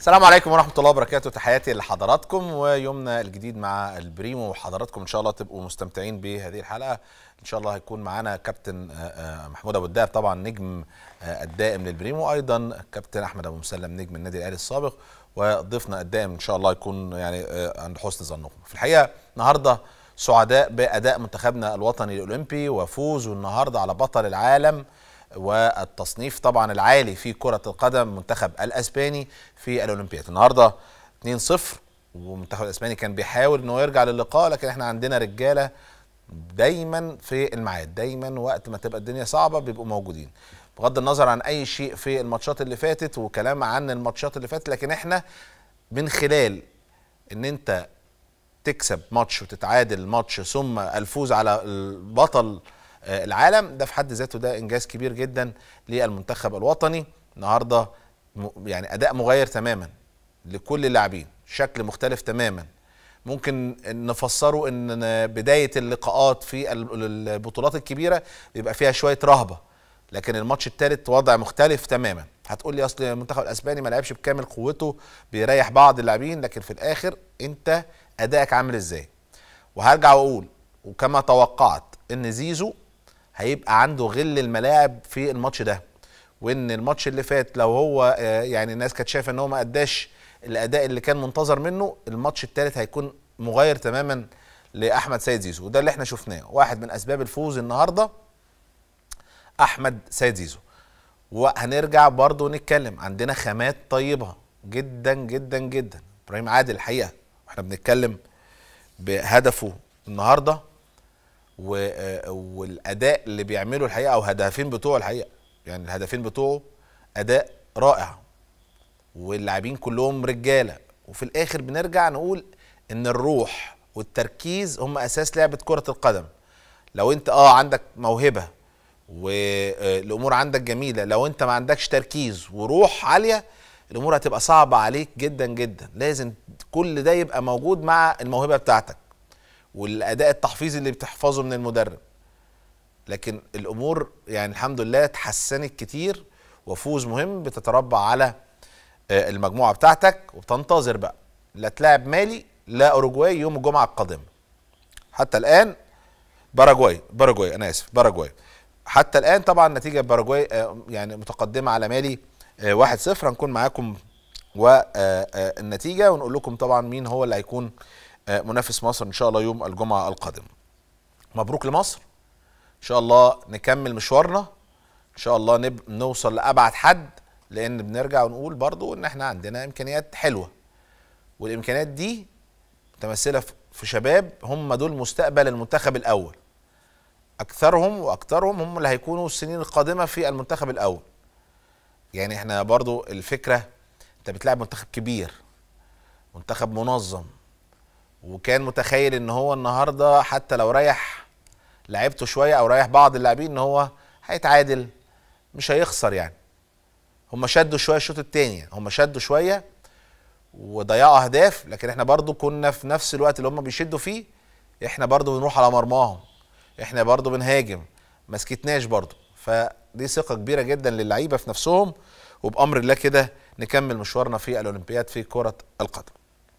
السلام عليكم ورحمة الله وبركاته تحياتي لحضراتكم ويومنا الجديد مع البريمو وحضراتكم إن شاء الله تبقوا مستمتعين بهذه الحلقة إن شاء الله هيكون معانا كابتن آه، آه، محمود أبو الدهب طبعا نجم آه، الدائم للبريمو أيضا كابتن أحمد أبو مسلم نجم النادي الأهلي السابق وضيفنا الدائم إن شاء الله يكون يعني آه، عند حسن ظنكم في الحقيقة النهاردة سعداء بأداء منتخبنا الوطني الأولمبي وفوزه النهاردة على بطل العالم والتصنيف طبعا العالي في كرة القدم منتخب الاسباني في الاولمبياد النهارده 2-0 والمنتخب الاسباني كان بيحاول انه يرجع للقاء لكن احنا عندنا رجاله دايما في الميعاد دايما وقت ما تبقى الدنيا صعبه بيبقوا موجودين بغض النظر عن اي شيء في الماتشات اللي فاتت وكلام عن الماتشات اللي فاتت لكن احنا من خلال ان انت تكسب ماتش وتتعادل ماتش ثم الفوز على البطل آه، العالم ده في حد ذاته ده انجاز كبير جدا للمنتخب الوطني النهارده م- يعني اداء مغاير تماما لكل اللاعبين شكل مختلف تماما ممكن نفسره ان بدايه اللقاءات في ال- البطولات الكبيره بيبقى فيها شويه رهبه لكن الماتش الثالث وضع مختلف تماما هتقول لي اصل المنتخب الاسباني ما لعبش بكامل قوته بيريح بعض اللاعبين لكن في الاخر انت ادائك عامل ازاي وهرجع واقول وكما توقعت ان زيزو هيبقى عنده غل الملاعب في الماتش ده وان الماتش اللي فات لو هو آه، يعني الناس كانت شايفه ان هو ما اداش الاداء اللي كان منتظر منه الماتش الثالث هيكون مغاير تماما لاحمد سيد زيزو وده اللي احنا شفناه واحد من اسباب الفوز النهارده احمد سيد زيزو وهنرجع برضو نتكلم عندنا خامات طيبه جدا جدا جدا ابراهيم عادل الحقيقه واحنا بنتكلم بهدفه النهارده و- آه، والاداء اللي بيعمله الحقيقه او هدفين بتوعه الحقيقه يعني الهدفين بتوعه اداء رائع واللاعبين كلهم رجاله وفي الاخر بنرجع نقول ان الروح والتركيز هم اساس لعبه كره القدم لو انت اه عندك موهبه والامور عندك جميله لو انت ما عندكش تركيز وروح عاليه الامور هتبقى صعبه عليك جدا جدا لازم كل ده يبقى موجود مع الموهبه بتاعتك والاداء التحفيظي اللي بتحفظه من المدرب لكن الامور يعني الحمد لله اتحسنت كتير وفوز مهم بتتربع على آه، المجموعه بتاعتك وبتنتظر بقى لا تلاعب مالي لا اوروجواي يوم الجمعه القادمه حتى الان باراجواي باراجواي انا اسف باراجواي حتى الان طبعا نتيجه باراجواي آه، يعني متقدمه على مالي آه، 1-0 هنكون معاكم والنتيجه ونقول لكم طبعا مين هو اللي هيكون آه، منافس مصر ان شاء الله يوم الجمعه القادمه مبروك لمصر ان شاء الله نكمل مشوارنا ان شاء الله نب... نوصل لابعد حد لان بنرجع ونقول برضو ان احنا عندنا امكانيات حلوه والامكانيات دي متمثله في- في شباب هم دول مستقبل المنتخب الاول اكثرهم واكثرهم هم اللي هيكونوا السنين القادمه في المنتخب الاول يعني احنا برضو الفكره انت بتلعب منتخب كبير منتخب منظم وكان متخيل ان هو النهارده حتى لو ريح لعبته شويه او ريح بعض اللاعبين ان هو هيتعادل مش هيخسر يعني هم شدوا شويه الشوط الثاني هم شدوا شويه وضيعوا اهداف لكن احنا برضو كنا في نفس الوقت اللي هم بيشدوا فيه احنا برضو بنروح على مرماهم احنا برضو بنهاجم ما سكتناش برضو فدي ثقه كبيره جدا للعيبه في نفسهم وبامر الله كده نكمل مشوارنا في الاولمبياد في كره القدم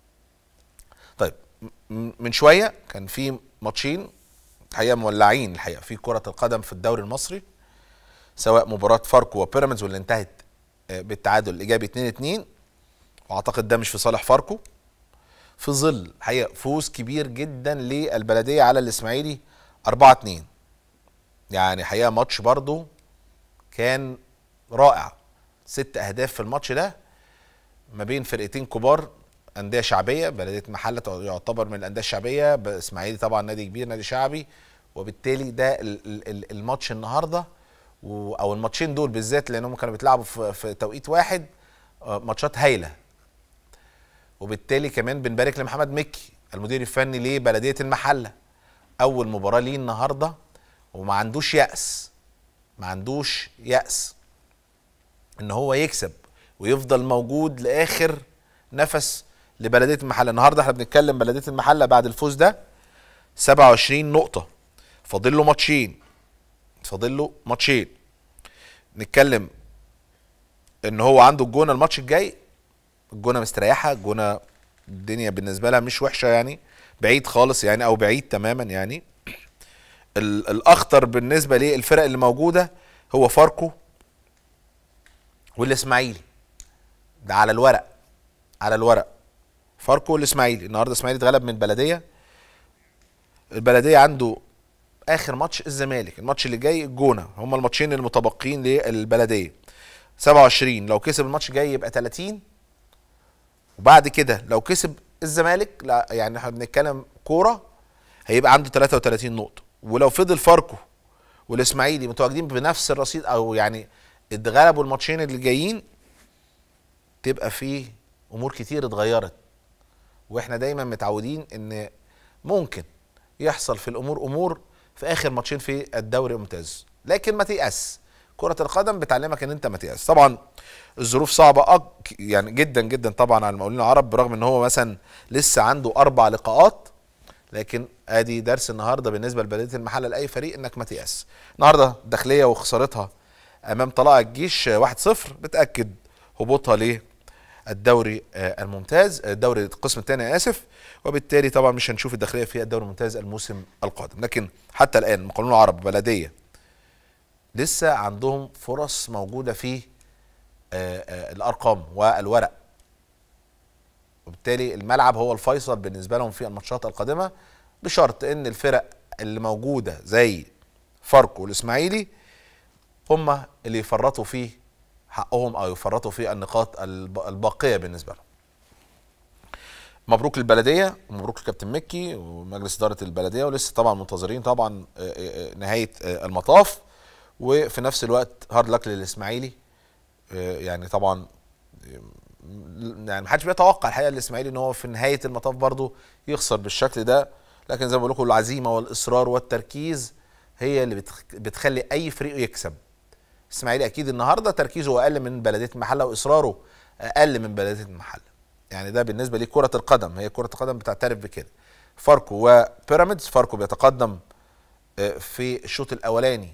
طيب م- من شويه كان في ماتشين الحقيقه مولعين الحقيقه في كره القدم في الدوري المصري سواء مباراه فاركو وبيراميدز واللي انتهت آه، بالتعادل الايجابي 2 2 واعتقد ده مش في صالح فاركو في ظل الحقيقه فوز كبير جدا للبلديه على الاسماعيلي 4 2 يعني حقيقه ماتش برضو كان رائع ست اهداف في الماتش ده ما بين فرقتين كبار انديه شعبيه بلديه محله يعتبر من الانديه الشعبيه ب- اسماعيلي طبعا نادي كبير نادي شعبي وبالتالي ده ال- ال- ال- الماتش النهارده و- او الماتشين دول بالذات لانهم كانوا بيتلعبوا في, في توقيت واحد آه، ماتشات هايله وبالتالي كمان بنبارك لمحمد مكي المدير الفني لبلديه المحله اول مباراه ليه النهارده وما عندوش يأس ما عندوش يأس ان هو يكسب ويفضل موجود لاخر نفس لبلديه المحله النهارده احنا بنتكلم بلديه المحله بعد الفوز ده 27 نقطه فاضل له ماتشين فاضل له ماتشين نتكلم ان هو عنده الجونه الماتش الجاي الجونه مستريحه الجونه الدنيا بالنسبه لها مش وحشه يعني بعيد خالص يعني او بعيد تماما يعني ال- الاخطر بالنسبه للفرق اللي موجوده هو فاركو والاسماعيلي ده على الورق على الورق فاركو والاسماعيلي النهارده الاسماعيلي اتغلب من البلديه البلديه عنده اخر ماتش الزمالك الماتش اللي جاي الجونه هما الماتشين المتبقيين للبلديه 27 لو كسب الماتش الجاي يبقى 30 وبعد كده لو كسب الزمالك لا يعني احنا بنتكلم كوره هيبقى عنده 33 نقطه ولو فضل فاركو والاسماعيلي متواجدين بنفس الرصيد او يعني اتغلبوا الماتشين اللي جايين تبقى فيه امور كتير اتغيرت واحنا دايما متعودين ان ممكن يحصل في الامور امور في اخر ماتشين في الدوري الممتاز لكن ما تيأس كرة القدم بتعلمك ان انت ما تيأس طبعا الظروف صعبة أك يعني جدا جدا طبعا على المقاولين العرب برغم ان هو مثلا لسه عنده اربع لقاءات لكن ادي درس النهارده بالنسبه لبلديه المحله لاي فريق انك ما تيأس النهارده الداخليه وخسارتها امام طلائع الجيش 1-0 بتاكد هبوطها ليه الدوري آه، الممتاز آه، الدوري القسم الثاني اسف وبالتالي طبعا مش هنشوف الداخليه في الدوري الممتاز الموسم القادم لكن حتى الان مقاولون العرب بلديه لسه عندهم فرص موجوده في آه، آه، الارقام والورق وبالتالي الملعب هو الفيصل بالنسبه لهم في الماتشات القادمه بشرط ان الفرق اللي موجوده زي فاركو والاسماعيلي هم اللي يفرطوا في حقهم او يفرطوا في النقاط الب- الباقيه بالنسبه لهم. مبروك للبلديه ومبروك للكابتن مكي ومجلس اداره البلديه ولسه طبعا منتظرين طبعا آه، آه، آه، نهايه آه، المطاف وفي نفس الوقت هارد لك للاسماعيلي آه، يعني طبعا يعني محدش بيتوقع الحقيقه الاسماعيلي ان هو في نهايه المطاف برضه يخسر بالشكل ده لكن زي ما بقول لكم العزيمه والاصرار والتركيز هي اللي بتخ- بتخلي اي فريق يكسب الاسماعيلي اكيد النهارده تركيزه اقل من بلديه المحله واصراره اقل من بلديه المحله يعني ده بالنسبه لكره القدم هي كره القدم بتعترف بكده فاركو وبيراميدز فاركو بيتقدم آه، في الشوط الاولاني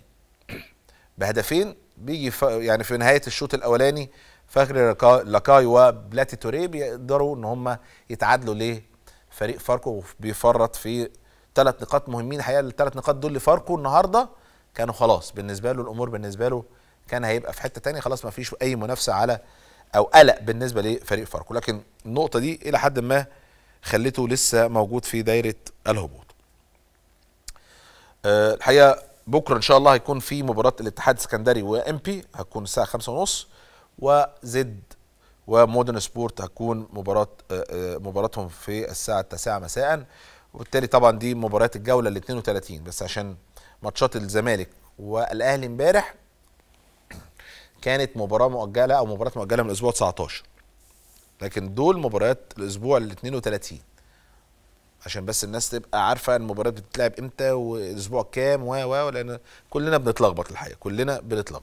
بهدفين بيجي ف... يعني في نهايه الشوط الاولاني فخري لكا- لاكاي وبلاتي توريه بيقدروا ان هم يتعادلوا لفريق فاركو بيفرط في ثلاث نقاط مهمين الحقيقه الثلاث نقاط دول لفاركو النهارده كانوا خلاص بالنسبه له الامور بالنسبه له كان هيبقى في حته تانية خلاص ما فيش اي منافسه على او قلق بالنسبه لفريق فاركو لكن النقطه دي الى حد ما خلته لسه موجود في دايره الهبوط آه، الحقيقه بكره ان شاء الله هيكون في مباراه الاتحاد السكندري وام بي هتكون الساعه خمسة ونص وزد ومودرن سبورت هتكون مباراه آه، آه، مباراتهم في الساعه التاسعة مساء وبالتالي طبعا دي مباريات الجوله ال 32 بس عشان ماتشات الزمالك والاهلي امبارح كانت مباراه مؤجله او مباراه مؤجله من الاسبوع 19 لكن دول مباريات الاسبوع ال 32 عشان بس الناس تبقى عارفه المباراه بتتلعب امتى والاسبوع كام و و لان كلنا بنتلخبط الحقيقه كلنا بنتلخبط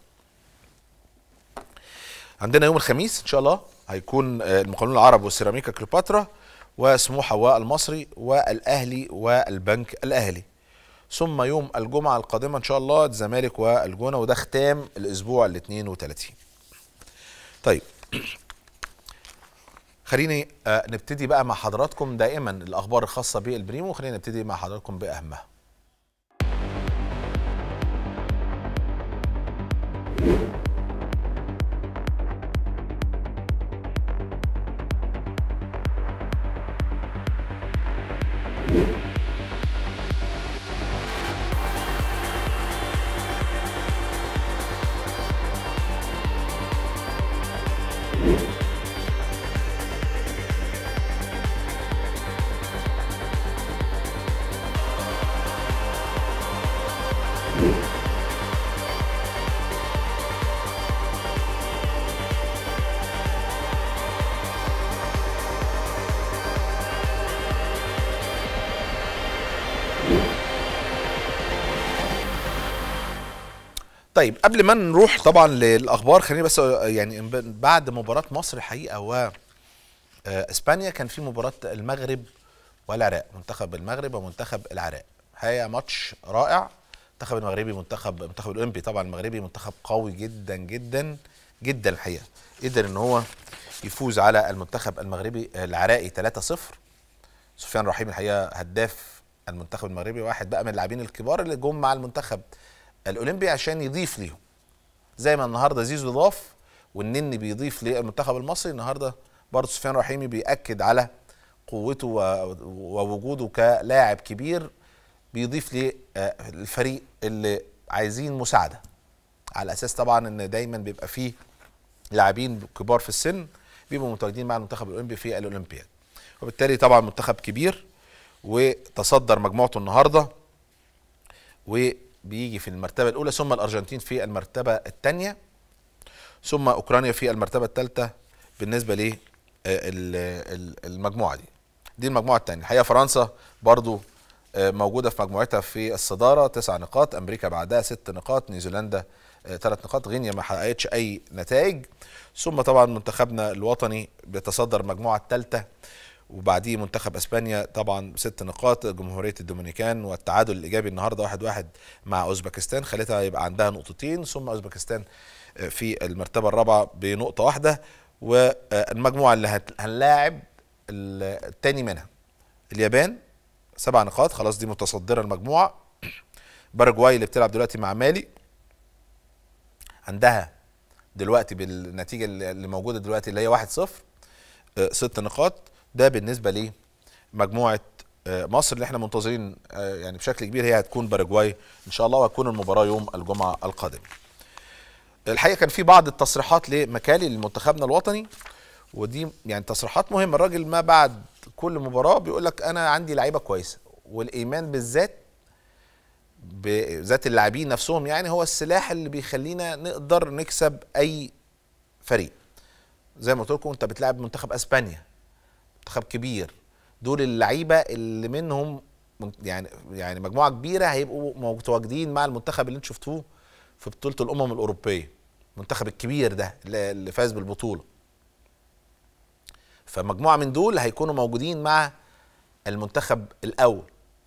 عندنا يوم الخميس ان شاء الله هيكون آه، المقاولون العرب والسيراميكا كليوباترا وسموحه والمصري والاهلي والبنك الاهلي ثم يوم الجمعه القادمه ان شاء الله الزمالك والجونه وده ختام الاسبوع ال 32 طيب خليني آه، نبتدي بقى مع حضراتكم دائما الاخبار الخاصه بالبريمو خلينا نبتدي مع حضراتكم باهمها طيب قبل ما نروح طبعا للاخبار خليني بس يعني بعد مباراه مصر الحقيقه و آه، اسبانيا كان في مباراه المغرب والعراق منتخب المغرب ومنتخب العراق هي ماتش رائع المنتخب المغربي منتخب منتخب الاولمبي طبعا المغربي منتخب قوي جدا جدا جدا الحقيقه قدر ان هو يفوز على المنتخب المغربي العراقي 3-0 سفيان رحيم الحقيقه هداف المنتخب المغربي واحد بقى من اللاعبين الكبار اللي جم مع المنتخب الاولمبي عشان يضيف ليهم زي ما النهارده زيزو ضاف والنني بيضيف للمنتخب المصري النهارده برضه سفيان رحيمي بيأكد على قوته ووجوده كلاعب كبير بيضيف للفريق اللي عايزين مساعده على اساس طبعا ان دايما بيبقى فيه لاعبين كبار في السن بيبقوا متواجدين مع المنتخب الاولمبي في الاولمبياد وبالتالي طبعا منتخب كبير وتصدر مجموعته النهارده وبيجي في المرتبه الاولى ثم الارجنتين في المرتبه الثانيه ثم اوكرانيا في المرتبه الثالثه بالنسبه ل المجموعه دي دي المجموعه الثانيه الحقيقه فرنسا برضو موجوده في مجموعتها في الصداره تسع نقاط امريكا بعدها ست نقاط نيوزيلندا ثلاث نقاط غينيا ما حققتش اي نتائج ثم طبعا منتخبنا الوطني بيتصدر المجموعه الثالثه وبعديه منتخب اسبانيا طبعا ست نقاط جمهوريه الدومينيكان والتعادل الايجابي النهارده واحد واحد مع اوزبكستان خلتها يبقى عندها نقطتين ثم اوزبكستان في المرتبه الرابعه بنقطه واحده والمجموعه اللي هنلاعب الثاني منها اليابان سبع نقاط خلاص دي متصدره المجموعه باراجواي اللي بتلعب دلوقتي مع مالي عندها دلوقتي بالنتيجه اللي موجوده دلوقتي اللي هي 1-0 ست نقاط ده بالنسبه لمجموعه مصر اللي احنا منتظرين يعني بشكل كبير هي هتكون باراجواي ان شاء الله وهتكون المباراه يوم الجمعه القادم. الحقيقه كان في بعض التصريحات لمكالي لمنتخبنا الوطني ودي يعني تصريحات مهمه الراجل ما بعد كل مباراه بيقول لك انا عندي لعيبه كويسه والايمان بالذات بذات اللاعبين نفسهم يعني هو السلاح اللي بيخلينا نقدر نكسب اي فريق زي ما قلت لكم انت بتلعب منتخب اسبانيا منتخب كبير دول اللعيبه اللي منهم يعني يعني مجموعه كبيره هيبقوا متواجدين مع المنتخب اللي انتم شفتوه في بطوله الامم الاوروبيه المنتخب الكبير ده اللي فاز بالبطوله فمجموعه من دول هيكونوا موجودين مع المنتخب الاول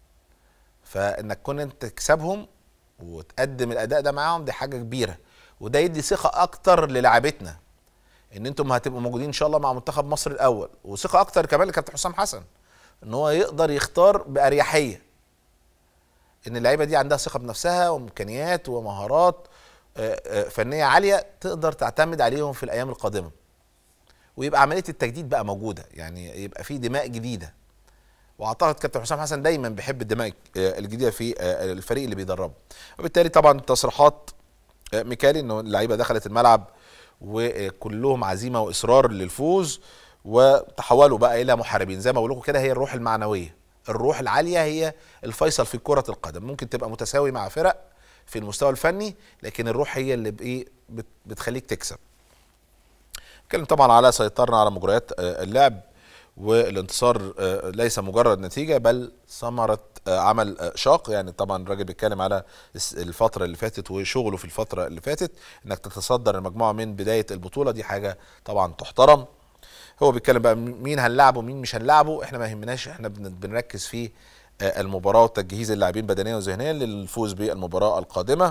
فانك كون انت تكسبهم وتقدم الاداء ده معاهم دي حاجه كبيره وده يدي ثقه اكتر للاعبتنا ان انتم هتبقوا موجودين ان شاء الله مع منتخب مصر الاول وثقه اكتر كمان لكابتن حسام حسن ان هو يقدر يختار باريحيه ان اللعيبه دي عندها ثقه بنفسها وامكانيات ومهارات فنيه عاليه تقدر تعتمد عليهم في الايام القادمه ويبقى عمليه التجديد بقى موجوده يعني يبقى في دماء جديده واعتقد كابتن حسام حسن دايما بيحب الدماء الجديده في الفريق اللي بيدربه وبالتالي طبعا تصريحات ميكالي انه اللعيبه دخلت الملعب وكلهم عزيمه واصرار للفوز وتحولوا بقى الى محاربين زي ما بقول لكم كده هي الروح المعنويه الروح العاليه هي الفيصل في كره القدم ممكن تبقى متساوي مع فرق في المستوى الفني لكن الروح هي اللي بايه بتخليك تكسب نتكلم طبعا على سيطرنا على مجريات اللعب والانتصار ليس مجرد نتيجه بل ثمره عمل شاق يعني طبعا الراجل بيتكلم على الفتره اللي فاتت وشغله في الفتره اللي فاتت انك تتصدر المجموعه من بدايه البطوله دي حاجه طبعا تحترم هو بيتكلم بقى مين هنلعبه مين مش هنلعبه احنا ما يهمناش احنا بنركز في المباراه وتجهيز اللاعبين بدنيا وذهنيا للفوز بالمباراه القادمه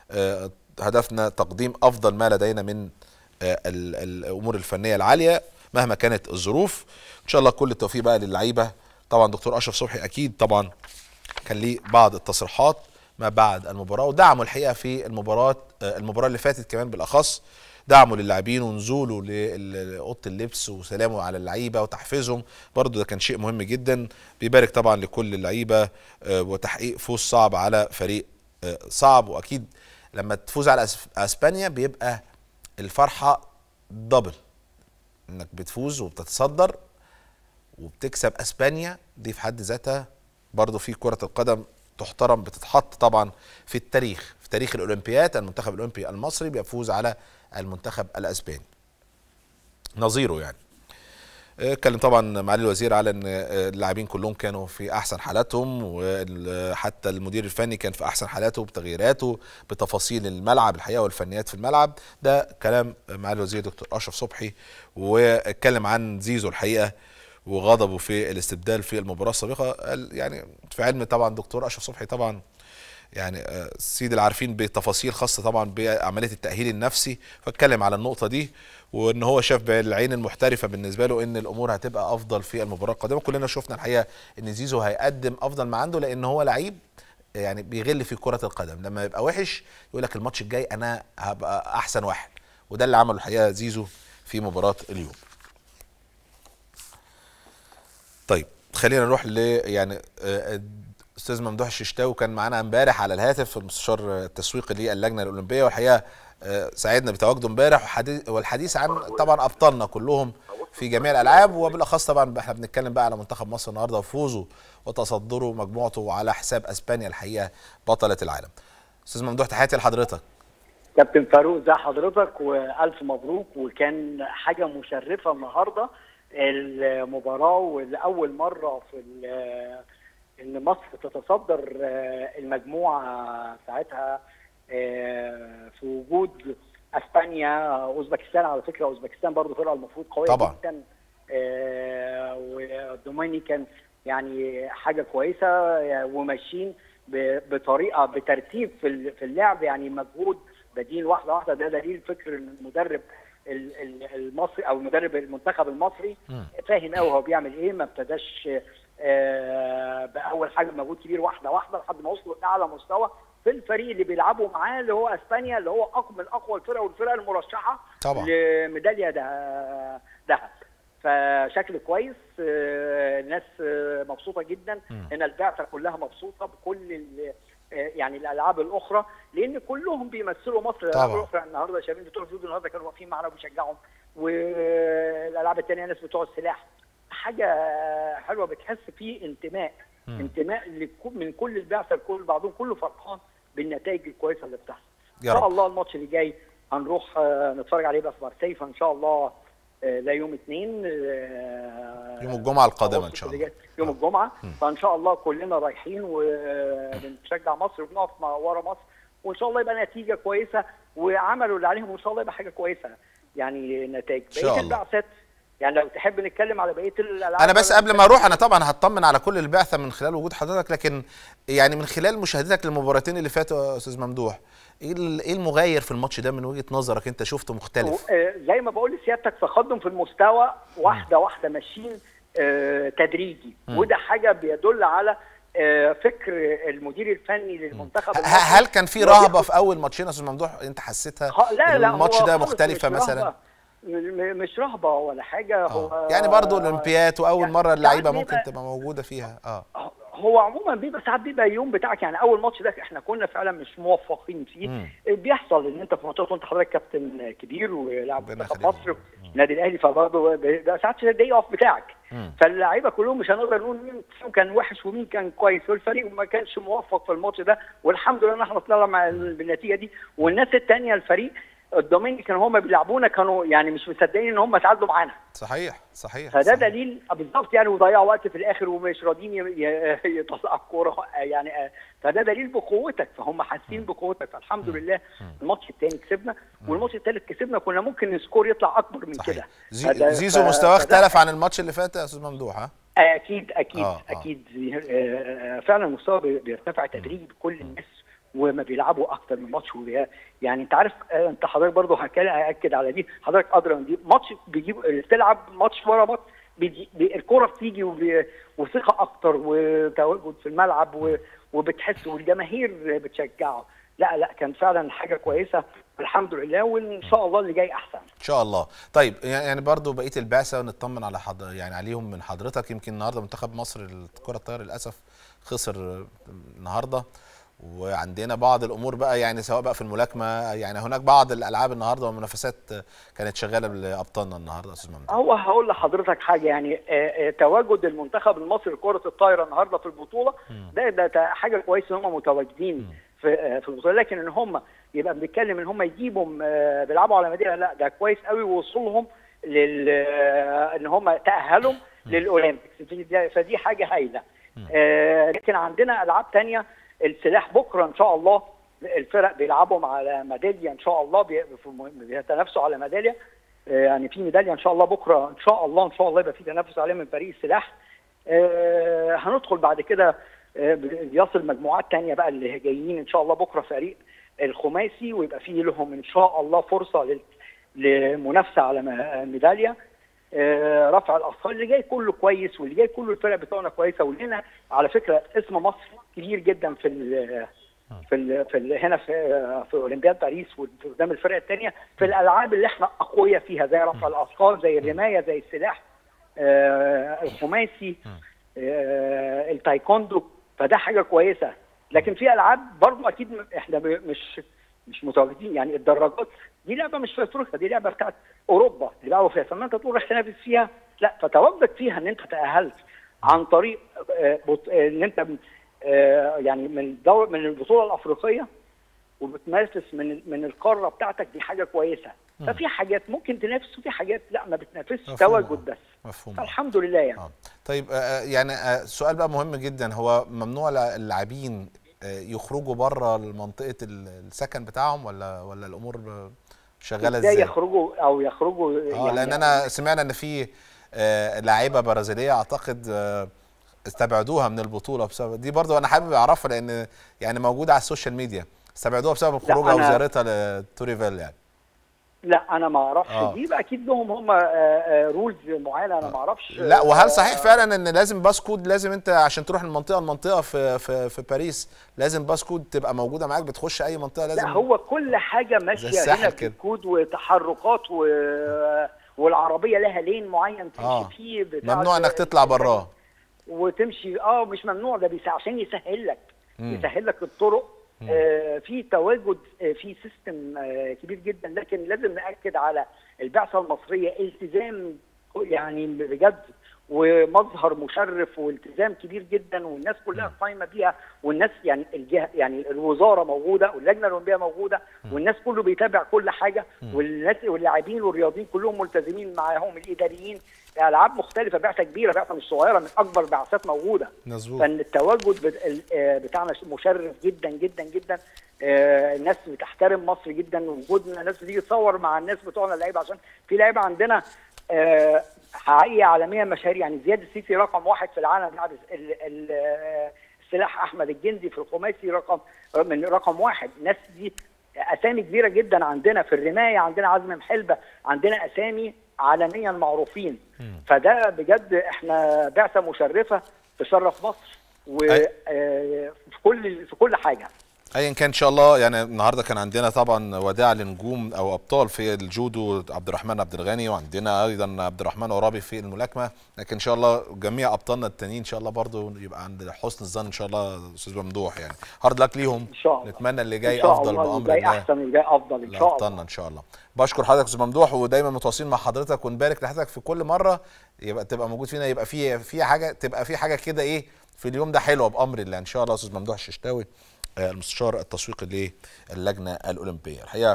هدفنا تقديم افضل ما لدينا من الامور الفنيه العاليه مهما كانت الظروف ان شاء الله كل التوفيق بقى للعيبه طبعا دكتور اشرف صبحي اكيد طبعا كان ليه بعض التصريحات ما بعد المباراه ودعمه الحقيقه في المباراه المباراه اللي فاتت كمان بالاخص دعمه للاعبين ونزوله لاوضه اللبس وسلامه على اللعيبه وتحفيزهم برضه ده كان شيء مهم جدا بيبارك طبعا لكل اللعيبه وتحقيق فوز صعب على فريق صعب واكيد لما تفوز على اسبانيا بيبقى الفرحه دبل انك بتفوز وبتتصدر وبتكسب اسبانيا دي في حد ذاتها برضه في كره القدم تحترم بتتحط طبعا في التاريخ في تاريخ الاولمبياد المنتخب الاولمبي المصري بيفوز على المنتخب الاسباني نظيره يعني اتكلم طبعا معالي الوزير على ان اللاعبين كلهم كانوا في احسن حالاتهم وحتى المدير الفني كان في احسن حالاته بتغييراته بتفاصيل الملعب الحقيقه والفنيات في الملعب ده كلام معالي الوزير دكتور اشرف صبحي واتكلم عن زيزو الحقيقه وغضبه في الاستبدال في المباراه السابقه يعني في علم طبعا دكتور اشرف صبحي طبعا يعني آه، السيد العارفين بتفاصيل خاصه طبعا بعمليه التاهيل النفسي فاتكلم على النقطه دي وان هو شاف بالعين المحترفه بالنسبه له ان الامور هتبقى افضل في المباراه القادمه كلنا شفنا الحقيقه ان زيزو هيقدم افضل ما عنده لان هو لعيب يعني بيغل في كره القدم لما يبقى وحش يقول لك الماتش الجاي انا هبقى احسن واحد وده اللي عمله الحقيقه زيزو في مباراه اليوم طيب خلينا نروح ل يعني آه، استاذ ممدوح الششتاوي كان معانا امبارح على الهاتف المستشار التسويقي للجنه الاولمبيه والحقيقه آه، سعدنا بتواجده امبارح والحديث عن طبعا ابطالنا كلهم في جميع الالعاب وبالاخص طبعا احنا بنتكلم بقى على منتخب مصر النهارده وفوزه وتصدره مجموعته على حساب اسبانيا الحقيقه بطله العالم. استاذ ممدوح تحياتي لحضرتك. كابتن فاروق ازي حضرتك والف مبروك وكان حاجه مشرفه النهارده المباراه ولاول مره في ان مصر تتصدر المجموعه ساعتها في وجود اسبانيا اوزبكستان على فكره اوزبكستان برضه فرقه المفروض قويه طبعا. جدا والدومينيكان يعني حاجه كويسه وماشيين بطريقه بترتيب في اللعب يعني مجهود بديل واحده واحده ده دليل فكر المدرب المصري او المدرب المنتخب المصري فاهم قوي هو بيعمل ايه ما ابتداش باول حاجه مجهود كبير واحده واحده لحد ما وصلوا لاعلى مستوى في الفريق اللي بيلعبوا معاه اللي هو اسبانيا اللي هو اقوى من اقوى الفرق والفرق المرشحه طبعا لميداليه ذهب فشكل كويس الناس مبسوطه جدا هنا البعثه كلها مبسوطه بكل يعني الالعاب الاخرى لان كلهم بيمثلوا مصر الالعاب الاخرى النهارده شباب بتوع الجودو النهارده كانوا واقفين معانا وبيشجعهم والالعاب الثانيه ناس بتوع السلاح حاجه حلوه بتحس فيه انتماء م. انتماء من كل البعثه لكل بعضهم كله فرحان بالنتائج الكويسه اللي بتحصل ان شاء الله الماتش اللي جاي هنروح نتفرج عليه بقى في مارسيليا ان شاء الله لا يوم اثنين يوم الجمعه القادمه ان شاء الله يوم الجمعه فان شاء الله كلنا رايحين وبنشجع مصر وبنقف ورا مصر وان شاء الله يبقى نتيجه كويسه وعملوا اللي عليهم وان شاء الله يبقى حاجه كويسه يعني نتائج بقيه البعثات يعني لو تحب نتكلم على بقيه الالعاب انا بس قبل ما اروح انا طبعا هطمن على كل البعثه من خلال وجود حضرتك لكن يعني من خلال مشاهدتك للمباراتين اللي فاتوا يا استاذ ممدوح ايه ايه المغاير في الماتش ده من وجهه نظرك انت شفته مختلف زي ما بقول لسيادتك تقدم في المستوى واحده واحده ماشيين تدريجي وده حاجه بيدل على فكر المدير الفني للمنتخب هل كان في رهبه في اول ماتشين يا استاذ ممدوح انت حسيتها لا لا الماتش ده مختلفه مثلا رهبة. مش رهبه ولا حاجه هو يعني برضه الاولمبياد واول يعني مره اللعيبه ممكن تبقى موجوده فيها اه هو عموما بيبقى ساعات بيبقى يوم بتاعك يعني اول ماتش ده احنا كنا فعلا مش موفقين فيه مم. بيحصل ان انت في ماتشات وانت حضرتك كابتن كبير ولاعب منتخب مصر النادي الاهلي فبرضه ده ساعات الدي اوف بتاعك فاللعيبه كلهم مش هنقدر نقول مين فيهم كان وحش ومين كان كويس والفريق ما كانش موفق في الماتش ده والحمد لله ان احنا طلعنا بالنتيجه دي والناس الثانيه الفريق الدومينيكان هم بيلعبونا كانوا يعني مش مصدقين ان هم تعادلوا معانا صحيح صحيح فده صحيح. دليل بالظبط يعني وضيعوا وقت في الاخر ومش راضيين يطلعوا الكوره يعني فده دليل بقوتك فهم حاسين بقوتك فالحمد لله الماتش الثاني كسبنا والماتش الثالث كسبنا كنا ممكن السكور يطلع اكبر من كده زي زيزو مستواه اختلف عن الماتش اللي فات يا استاذ ممدوح ها اكيد اكيد آه اكيد آه فعلا المستوى بيرتفع تدريجي بكل الناس وما بيلعبوا اكتر من ماتش يعني انت عارف انت حضرتك برضه هاكد على دي حضرتك ادرى من دي ماتش بيجيب بتلعب ماتش ورا ماتش الكوره بتيجي وثقه اكتر وتواجد في الملعب وبتحس والجماهير بتشجعه لا لا كان فعلا حاجه كويسه الحمد لله وان شاء الله اللي جاي احسن ان شاء الله طيب يعني برضو بقيه البعثه نطمن على حضر يعني عليهم من حضرتك يمكن النهارده منتخب مصر الكره الطايره للاسف خسر النهارده وعندنا بعض الامور بقى يعني سواء بقى في الملاكمه يعني هناك بعض الالعاب النهارده والمنافسات كانت شغاله لابطالنا النهارده يا استاذ ممدوح هو هقول لحضرتك حاجه يعني تواجد المنتخب المصري لكره الطايره النهارده في البطوله ده ده حاجه كويسه ان هم متواجدين في في البطوله لكن ان هم يبقى بنتكلم ان هم يجيبوا بيلعبوا على مدينه لا ده كويس قوي ووصولهم لل ان هم تاهلوا للاولمبيكس فدي حاجه هايله لكن عندنا العاب ثانيه السلاح بكره ان شاء الله الفرق بيلعبوا على ميداليه ان شاء الله بيتنافسوا على ميداليه يعني في ميداليه ان شاء الله بكره ان شاء الله ان شاء الله يبقى في تنافس عليها من فريق السلاح هندخل بعد كده آه، بيصل مجموعات تانية بقى اللي جايين ان شاء الله بكره فريق الخماسي ويبقى فيه لهم ان شاء الله فرصه لل- لمنافسه على م- ميداليه آه، رفع الاثقال اللي جاي كله كويس واللي جاي كله الفرق بتوعنا كويسه ولنا على فكره اسم مصر كبير جدا في ال في ال في ال هنا في في اولمبياد باريس وقدام الفرق الثانيه في الالعاب اللي احنا اقوياء فيها زي رفع الاثقال زي الرمايه زي السلاح آه، الخماسي آه، التايكوندو فده حاجه كويسه لكن في العاب برضو اكيد م- احنا ب- مش مش متواجدين يعني الدراجات دي لعبه مش في افريقيا دي لعبه بتاعت اوروبا اللي بيلعبوا فيها فلما انت تروح تنافس فيها لا فتواجد فيها ان انت تاهلت عن طريق آه، بط- آه، ان انت آه، يعني من دور من البطوله الافريقيه وبتنافس من من القاره بتاعتك دي حاجه كويسه ففي حاجات ممكن تنافس وفي حاجات لا ما بتنافسش مفهوم. تواجد بس مفهوم فالحمد لله يعني اه طيب آه، آه، يعني آه، سؤال بقى مهم جدا هو ممنوع لع- اللاعبين آه، يخرجوا بره منطقه ال- السكن بتاعهم ولا ولا الامور ب- شغاله ازاي ازاي؟ يخرجوا او يخرجوا اه لان انا سمعنا ان في آه، لاعيبه برازيليه اعتقد آه، استبعدوها من البطوله بسبب دي برضو انا حابب اعرفها لان يعني موجوده على السوشيال ميديا استبعدوها بسبب خروجها أنا- وزيارتها لتوريفيل يعني لا انا ما اعرفش آه. دي بقى اكيد لهم هم رولز معينه انا ما اعرفش لا وهل صحيح آه، فعلا ان لازم باسكود لازم انت عشان تروح من منطقه لمنطقه في في في باريس لازم باسكود تبقى موجوده معاك بتخش اي منطقه لازم لا هو كل حاجه ماشيه الساحل هنا كده. بكود وتحركات و... والعربيه لها لين معين تمشي آه. فيه بتاع ممنوع انك تطلع براه وتمشي اه مش ممنوع ده بيسا عشان يسهل لك مم. يسهل لك الطرق آه في تواجد آه في سيستم آه كبير جدا لكن لازم ناكد على البعثه المصريه التزام يعني بجد ومظهر مشرف والتزام كبير جدا والناس كلها قايمه بيها والناس يعني الجهه يعني الوزاره موجوده واللجنه الاولمبيه موجوده والناس كله بيتابع كل حاجه والناس واللاعبين والرياضيين كلهم ملتزمين معاهم الاداريين العاب مختلفه بعثه كبيره بعثه مش صغيره من اكبر بعثات موجوده مظبوط فان التواجد بت- ال- آه بتاعنا مشرف جدا جدا جدا آه، الناس بتحترم مصر جدا وجودنا ناس بتيجي تصور مع الناس بتوعنا اللعيبه عشان في لعيبه عندنا آه، حقيقيه عالميه مشاهير يعني زياد السيسي رقم واحد في العالم بعد ال- ال- آه، السلاح احمد الجندي في الخماسي رقم من رقم واحد الناس دي اسامي كبيره جدا عندنا في الرمايه عندنا عزم محلبه عندنا اسامي عالميا معروفين فده بجد احنا بعثه مشرفه تشرف مصر أي. وفي كل في كل حاجه ايا كان ان شاء الله يعني النهارده كان عندنا طبعا وداع لنجوم او ابطال في الجودو عبد الرحمن عبد الغني وعندنا ايضا عبد الرحمن عرابي في الملاكمه لكن ان شاء الله جميع ابطالنا التانيين ان شاء الله برضو يبقى عند حسن الظن ان شاء الله استاذ ممدوح يعني هارد لك ليهم ان شاء الله نتمنى اللي ان جاي شاء افضل الله بامر الجاي الله احسن والجاي افضل ان شاء الله لابطالنا ان شاء الله بشكر حضرتك استاذ ممدوح ودايما متواصلين مع حضرتك ونبارك لحضرتك في كل مره يبقى تبقى موجود فينا يبقى في في حاجه تبقى في حاجه كده ايه في اليوم ده حلوه بامر الله ان شاء الله استاذ ممدوح الششتاوي آه، المستشار التسويقي للجنه الاولمبيه الحقيقه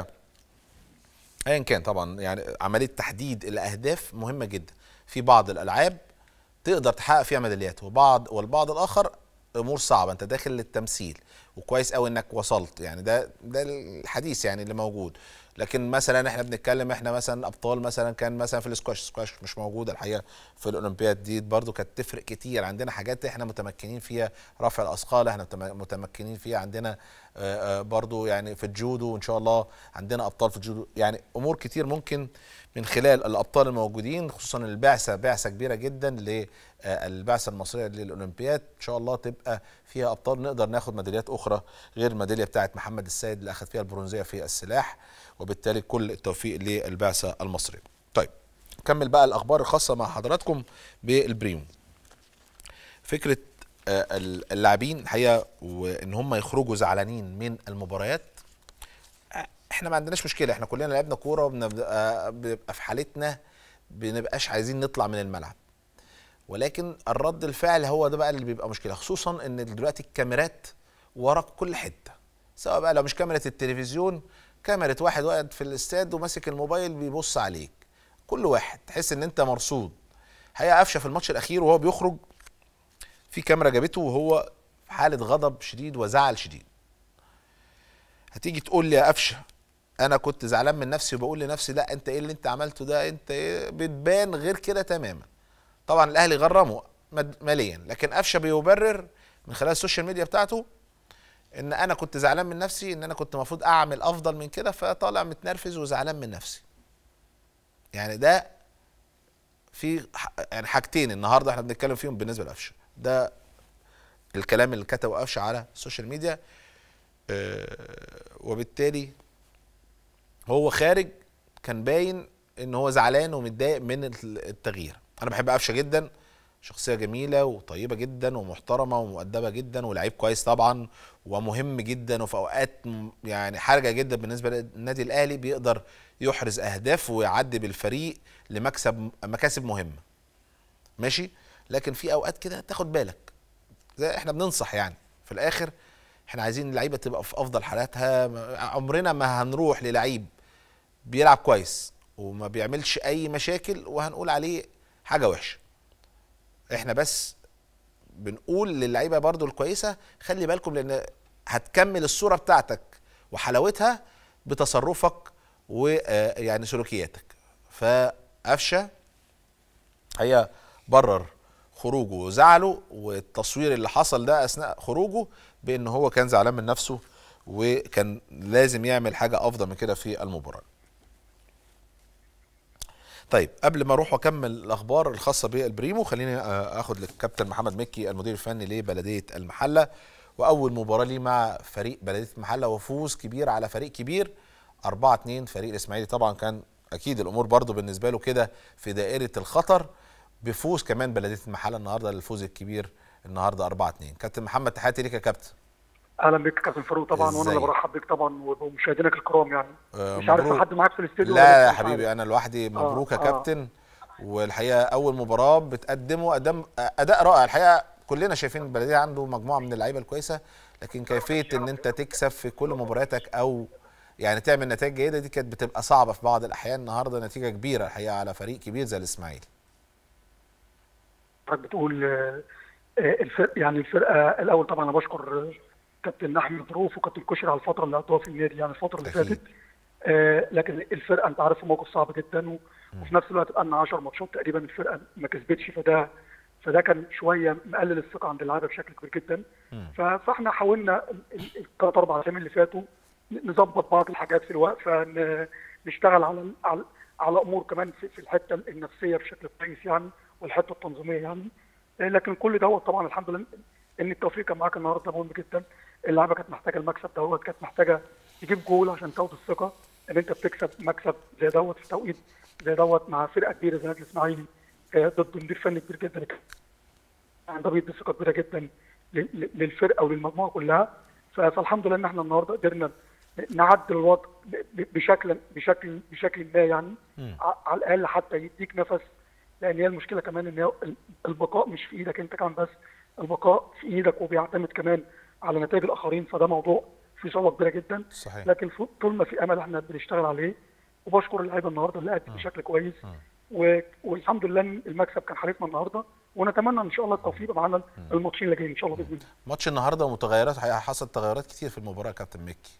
ايا كان طبعا يعني عمليه تحديد الاهداف مهمه جدا في بعض الالعاب تقدر تحقق فيها ميداليات وبعض والبعض الاخر امور صعبه انت داخل للتمثيل وكويس قوي انك وصلت يعني ده ده الحديث يعني اللي موجود لكن مثلا احنا بنتكلم احنا مثلا ابطال مثلا كان مثلا في السكواش السكواش مش موجوده الحقيقه في الاولمبياد دي برضو كانت تفرق كتير عندنا حاجات احنا متمكنين فيها رفع الاثقال احنا متم- متمكنين فيها عندنا آه، آه، برضو يعني في الجودو وان شاء الله عندنا ابطال في الجودو يعني امور كتير ممكن من خلال الابطال الموجودين خصوصا البعثه بعثه كبيره جدا للبعثه المصريه للاولمبياد ان شاء الله تبقى فيها ابطال نقدر ناخد ميداليات اخرى غير الميداليه بتاعه محمد السيد اللي اخذ فيها البرونزيه في السلاح وبالتالي كل التوفيق للبعثه المصريه. طيب نكمل بقى الاخبار الخاصه مع حضراتكم بالبريمو. فكره آه، اللاعبين الحقيقه وان هم يخرجوا زعلانين من المباريات احنا ما عندناش مشكله احنا كلنا لعبنا كوره وبنبقى بيبقى في حالتنا بنبقاش عايزين نطلع من الملعب ولكن الرد الفعل هو ده بقى اللي بيبقى مشكله خصوصا ان دلوقتي الكاميرات ورا كل حته سواء بقى لو مش كاميرا التلفزيون كاميرا واحد واقف في الاستاد وماسك الموبايل بيبص عليك كل واحد تحس ان انت مرصود حقيقه قفشه في الماتش الاخير وهو بيخرج في كاميرا جابته وهو في حاله غضب شديد وزعل شديد هتيجي تقول لي يا قفشه انا كنت زعلان من نفسي وبقول لنفسي لا انت ايه اللي انت عملته ده انت إيه بتبان غير كده تماما طبعا الاهلي غرمه مد- ماليا لكن قفشه بيبرر من خلال السوشيال ميديا بتاعته ان انا كنت زعلان من نفسي ان انا كنت المفروض اعمل افضل من كده فطالع متنرفز وزعلان من نفسي يعني ده في ح- يعني حاجتين النهارده احنا بنتكلم فيهم بالنسبه لقفشه ده الكلام اللي كتبه قفشه على السوشيال ميديا آه، وبالتالي هو خارج كان باين ان هو زعلان ومتضايق من التغيير انا بحب قفشه جدا شخصيه جميله وطيبه جدا ومحترمه ومؤدبه جدا ولاعيب كويس طبعا ومهم جدا وفي اوقات م- يعني حرجه جدا بالنسبه للنادي الاهلي بيقدر يحرز اهداف ويعدي بالفريق لمكسب مكاسب مهمه ماشي لكن في اوقات كده تاخد بالك زي احنا بننصح يعني في الاخر احنا عايزين اللعيبه تبقى في افضل حالاتها ما- عمرنا ما هنروح للعيب بيلعب كويس وما بيعملش اي مشاكل وهنقول عليه حاجه وحشه احنا بس بنقول للعيبه برضو الكويسه خلي بالكم لان هتكمل الصوره بتاعتك وحلاوتها بتصرفك ويعني سلوكياتك فقفشه هي برر خروجه وزعله والتصوير اللي حصل ده اثناء خروجه بان هو كان زعلان من نفسه وكان لازم يعمل حاجه افضل من كده في المباراه طيب قبل ما اروح واكمل الاخبار الخاصه بالبريمو خليني آه، اخد للكابتن محمد مكي المدير الفني لبلديه المحله واول مباراه ليه مع فريق بلديه المحله وفوز كبير على فريق كبير 4 2 فريق الاسماعيلي طبعا كان اكيد الامور برضو بالنسبه له كده في دائره الخطر بفوز كمان بلديه المحله النهارده الفوز الكبير النهارده 4 2 كابتن محمد تحياتي ليك يا كابتن اهلا بك كابتن فاروق طبعا وانا اللي ازيك؟ برحب بك طبعا ومشاهدينك الكرام يعني آه، مش عارف مبروك. لو حد معاك في الاستوديو ولا لا لسه يا مش حبيبي عارف. انا لوحدي مبروك يا آه. كابتن والحقيقه اول مباراه بتقدمه اداء اداء رائع الحقيقه كلنا شايفين البلديه عنده مجموعه من اللعيبه الكويسه لكن كيفيه ان انت تكسب في كل مبارياتك او يعني تعمل نتائج جيده دي كانت بتبقى صعبه في بعض الاحيان النهارده نتيجه كبيره الحقيقه على فريق كبير زي الاسماعيلي حضرتك بتقول آه، آه، الفرق يعني الفرقه الاول طبعا انا بشكر آه، كابتن احمد ظروف وكابتن كشري على الفتره اللي قضوها في النادي يعني الفتره اللي أكيد. فاتت آه، لكن الفرقه انت عارف في موقف صعب جدا و- وفي نفس الوقت بقى لنا 10 ماتشات تقريبا الفرقه ما كسبتش فده فده كان شويه مقلل الثقه عند اللعيبه بشكل كبير جدا ف- فاحنا حاولنا الثلاث اربع ايام اللي فاتوا نظبط بعض الحاجات في الوقت فنشتغل على على على امور كمان في في الحته النفسيه بشكل كويس يعني والحته التنظيميه يعني آه، لكن كل دوت طبعا الحمد لله ان التوفيق كان معاك النهارده مهم جدا اللعيبه كانت محتاجه المكسب دوت كانت محتاجه تجيب جول عشان تاخد الثقه ان انت بتكسب مكسب زي دوت في توقيت زي دوت مع فرقه كبيره زي نادي الاسماعيلي آه، ضد مدير فني كبير جدا يعني ده بيدي ثقه كبيره جدا ل- ل- للفرقه وللمجموعه كلها ف- فالحمد لله ان احنا النهارده قدرنا نعدل الوضع ب- ب- بشكل بشكل بشكل ما يعني ع- على الاقل حتى يديك نفس لان هي المشكله كمان ان هي ال- البقاء مش في ايدك انت كمان بس البقاء في ايدك وبيعتمد كمان على نتائج الاخرين فده موضوع فيه صعوبه كبيره جدا صحيح. لكن ف- طول ما في امل احنا بنشتغل عليه وبشكر اللعيبه النهارده اللي أدت بشكل كويس و... والحمد لله إن المكسب كان حالفنا النهارده ونتمنى ان شاء الله التوفيق يبقى معانا الماتشين اللي جايين ان شاء الله باذن الله ماتش النهارده متغيرات الحقيقه حصلت تغيرات كتير في المباراه يا كابتن مكي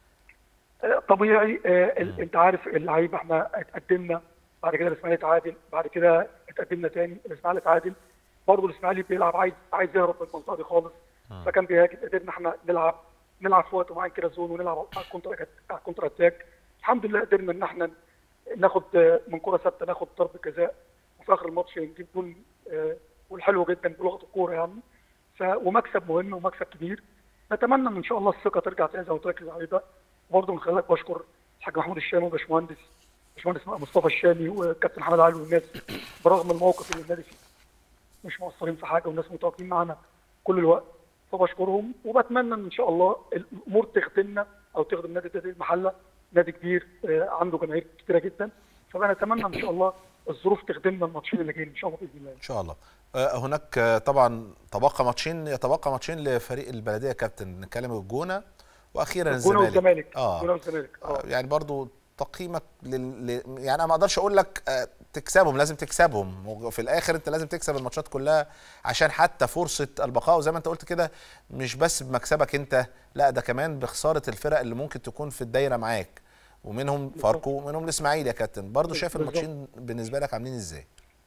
آه، طبيعي آه، ال- انت عارف اللعيبه احنا اتقدمنا بعد كده الاسماعيلي اتعادل بعد كده اتقدمنا تاني الاسماعيلي اتعادل برضه الاسماعيلي بيلعب عايز عايز يهرب من المنطقه دي خالص فكان بيهاجم قدرنا احنا نلعب نلعب في وقت معين كده زون ونلعب على الكونتر على الكونتر اتاك الحمد لله قدرنا ان احنا ناخد آه، من كره ثابته ناخد ضربه جزاء وفي اخر الماتش نجيب جول آه، جول حلو جدا بلغه الكوره يعني ف ومكسب مهم ومكسب كبير نتمنى ان ان شاء الله الثقه ترجع تاني زي ما قلت لك للعيبه وبرضه من خلالك بشكر الحاج محمود الشامي وباشمهندس باشمهندس مصطفى الشامي وكابتن حماد علي والناس برغم الموقف اللي النادي فيه مش مقصرين في حاجه والناس متواجدين معانا كل الوقت فبشكرهم وبتمنى ان شاء الله الامور تخدمنا او تخدم نادي نادي المحله نادي كبير آه، عنده جماهير كتيره جدا فبنتمنى ان شاء الله الظروف تخدمنا الماتشين اللي جايين ان شاء الله باذن الله ان شاء الله آه، هناك آه، طبعا تبقى ماتشين يتبقى ماتشين لفريق البلديه يا كابتن نتكلم الجونه واخيرا الجونه الزمالك والزمالك اه الجونه والزمالك اه آه، يعني برضو تقييمك لل... ل... يعني انا ما اقدرش اقول لك آه، تكسبهم لازم تكسبهم وفي الاخر انت لازم تكسب الماتشات كلها عشان حتى فرصه البقاء وزي ما انت قلت كده مش بس بمكسبك انت لا ده كمان بخساره الفرق اللي ممكن تكون في الدايره معاك ومنهم فاركو ومنهم الاسماعيلي يا كابتن برضو شايف بالظبط. الماتشين بالنسبه لك عاملين ازاي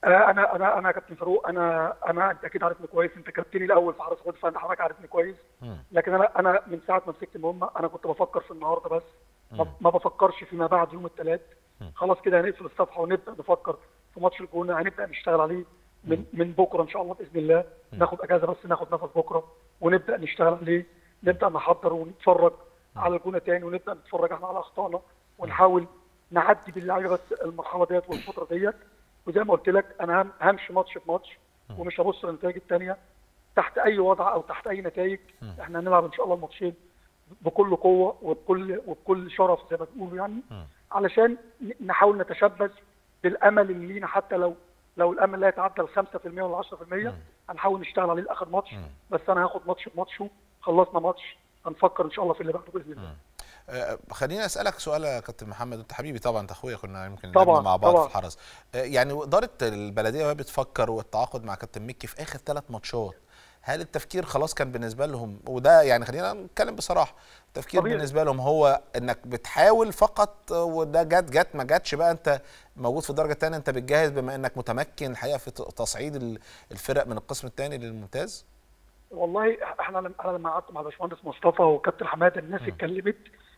آه، انا انا انا يا كابتن فاروق انا انا انت اكيد عارفني كويس انت كابتني الاول في حرس الحدود فانت حضرتك عارفني كويس مم. لكن انا انا من ساعه ما مسكت المهمه انا كنت بفكر في النهارده بس ما- ما بفكرش فيما بعد يوم الثلاث خلاص كده هنقفل الصفحه ونبدا نفكر في ماتش الجونه هنبدا نشتغل عليه من من بكره ان شاء الله باذن الله ناخد اجازه بس ناخد نفس بكره ونبدا نشتغل عليه نبدا نحضر ونتفرج على الجونه تاني ونبدا نتفرج احنا على اخطائنا ونحاول نعدي باللعيبه بس المرحله ديت والفتره ديت وزي ما قلت لك انا هم- همشي ماتش بماتش ومش هبص للنتائج الثانيه تحت اي وضع او تحت اي نتائج احنا هنلعب ان شاء الله الماتشين بكل قوه وبكل وبكل شرف زي ما بيقولوا يعني علشان ن- نحاول نتشبث بالامل اللي لينا حتى لو لو الامل لا يتعدى ال 5% ولا 10% هنحاول نشتغل عليه لاخر ماتش بس انا هاخد ماتش بماتشه خلصنا ماتش هنفكر ان شاء الله في اللي بعده باذن الله آه، خليني اسالك سؤال يا كابتن محمد انت حبيبي طبعا انت اخويا كنا يمكن طبعاً، لعبنا مع بعض طبعاً. في الحرس آه، يعني اداره البلديه وهي بتفكر والتعاقد مع كابتن مكي في اخر ثلاث ماتشات هل التفكير خلاص كان بالنسبه لهم وده يعني خلينا نتكلم بصراحه التفكير طبيعي. بالنسبه لهم هو انك بتحاول فقط آه، وده جت جت ما جاتش بقى انت موجود في الدرجه الثانيه انت بتجهز بما انك متمكن الحقيقه في ت- تصعيد ال- الفرق من القسم الثاني للممتاز والله احنا لما انا لما قعدت مع باشمهندس مصطفى وكابتن حماده الناس اتكلمت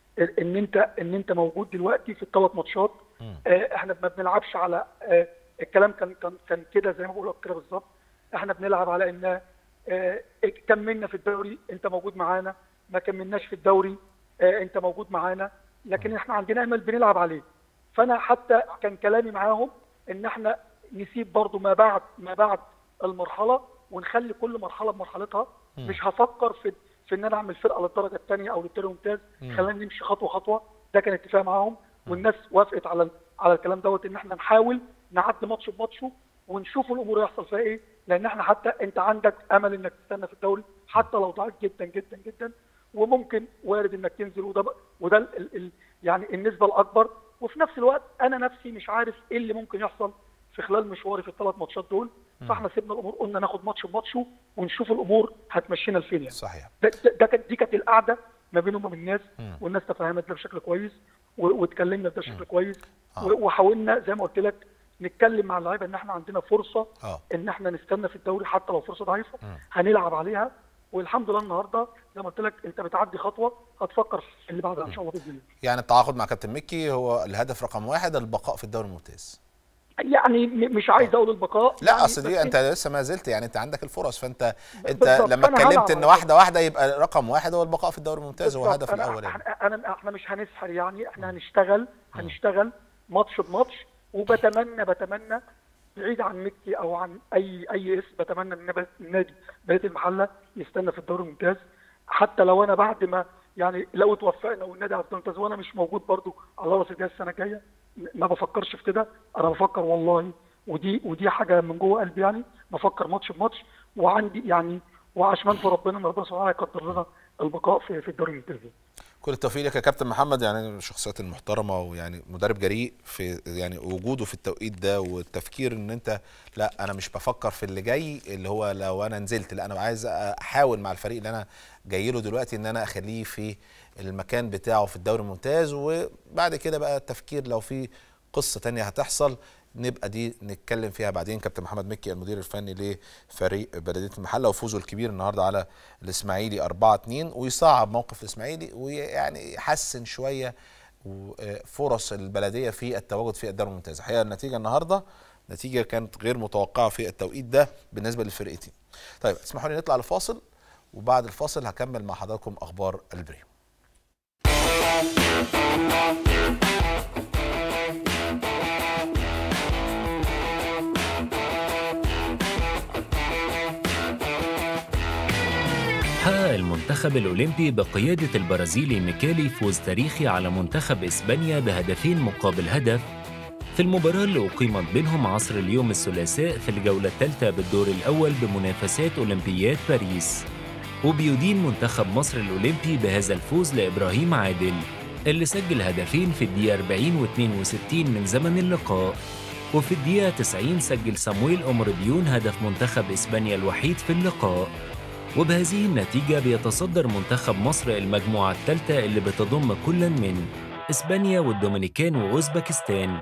ان انت ان انت موجود دلوقتي في الثلاث ماتشات اه احنا ما بنلعبش على اه الكلام كان كان كان كده زي ما بقول لك كده بالظبط احنا بنلعب على ان اه كملنا في الدوري انت موجود معانا ما كملناش في الدوري اه انت موجود معانا لكن احنا عندنا امل بنلعب عليه فانا حتى كان كلامي معاهم ان احنا نسيب برضو ما بعد ما بعد المرحله ونخلي كل مرحله بمرحلتها مش هفكر في في ان انا اعمل فرقه للدرجه الثانيه او للدوري الممتاز خلينا نمشي خطوه خطوه ده كان اتفاق معاهم والناس وافقت على على الكلام دوت ان احنا نحاول نعدي ماتش بماتشه ونشوف الامور يحصل فيها ايه لان احنا حتى انت عندك امل انك تستنى في الدوري حتى لو ضعيف جدا جدا جدا وممكن وارد انك تنزل وده ب- وده ال ال ال يعني النسبه الاكبر وفي نفس الوقت انا نفسي مش عارف ايه اللي ممكن يحصل في خلال مشواري في الثلاث ماتشات دول فاحنا سيبنا الامور قلنا ناخد ماتش بماتشه ونشوف الامور هتمشينا لفين يعني صحيح ده, ده, ده كانت دي كانت القعده ما بينهم وبين الناس والناس تفهمت ده بشكل كويس و- واتكلمنا ده بشكل كويس آه. و- وحاولنا زي ما قلت لك نتكلم مع اللعيبه ان احنا عندنا فرصه اه ان احنا نستنى في الدوري حتى لو فرصه ضعيفه هنلعب عليها والحمد لله النهارده زي ما قلت لك انت بتعدي خطوه هتفكر في اللي بعدها ان شاء الله باذن الله يعني التعاقد مع كابتن مكي هو الهدف رقم واحد البقاء في الدوري الممتاز يعني م- مش عايز اقول البقاء لا يعني اصل دي بس انت لسه ما زلت يعني انت عندك الفرص فانت انت بالظبط، لما فأنا اتكلمت هلعب ان على واحده واحده يبقى رقم واحد هو البقاء في الدوري الممتاز هو بالظبط. الهدف أنا- الاول يعني. احنا انا احنا مش هنسحر يعني احنا هنشتغل هنشتغل ماتش بماتش وبتمنى بتمنى بعيد عن مكي او عن اي اي اسم بتمنى ان نب- النادي بلديه المحله يستنى في الدوري الممتاز حتى لو انا بعد ما يعني لو اتوفقنا والنادي على الدوري الممتاز وانا مش موجود برضو على راس الجهاز السنه الجايه ما بفكرش في كده انا بفكر والله ودي ودي حاجه من جوه قلبي يعني بفكر ماتش بماتش وعندي يعني وعشمان في ربنا ان ربنا سبحانه يقدر لنا البقاء في في الدوري الممتاز كل التوفيق لك يا كابتن محمد يعني من الشخصيات المحترمه ويعني مدرب جريء في يعني وجوده في التوقيت ده والتفكير ان انت لا انا مش بفكر في اللي جاي اللي هو لو انا نزلت لا انا عايز احاول مع الفريق اللي انا جاي له دلوقتي ان انا اخليه في المكان بتاعه في الدوري الممتاز وبعد كده بقى التفكير لو في قصه تانية هتحصل نبقى دي نتكلم فيها بعدين كابتن محمد مكي المدير الفني لفريق بلديه المحله وفوزه الكبير النهارده على الاسماعيلي 4 2 ويصعب موقف الاسماعيلي ويعني يحسن شويه و- آه، فرص البلديه في التواجد في الدوري الممتاز الحقيقه النتيجه النهارده نتيجه كانت غير متوقعه في التوقيت ده بالنسبه للفرقتين طيب اسمحوا لي نطلع لفاصل وبعد الفاصل هكمل مع حضراتكم اخبار البريم حقق المنتخب الأولمبي بقيادة البرازيلي ميكالي فوز تاريخي على منتخب إسبانيا بهدفين مقابل هدف في المباراة اللي أقيمت بينهم عصر اليوم الثلاثاء في الجولة الثالثة بالدور الأول بمنافسات أولمبياد باريس وبيدين منتخب مصر الأولمبي بهذا الفوز لإبراهيم عادل اللي سجل هدفين في الدقيقة 40 و 62 من زمن اللقاء وفي الدقيقة 90 سجل صامويل أمربيون هدف منتخب إسبانيا الوحيد في اللقاء وبهذه النتيجة بيتصدر منتخب مصر المجموعة الثالثة اللي بتضم كل من إسبانيا والدومينيكان وأوزبكستان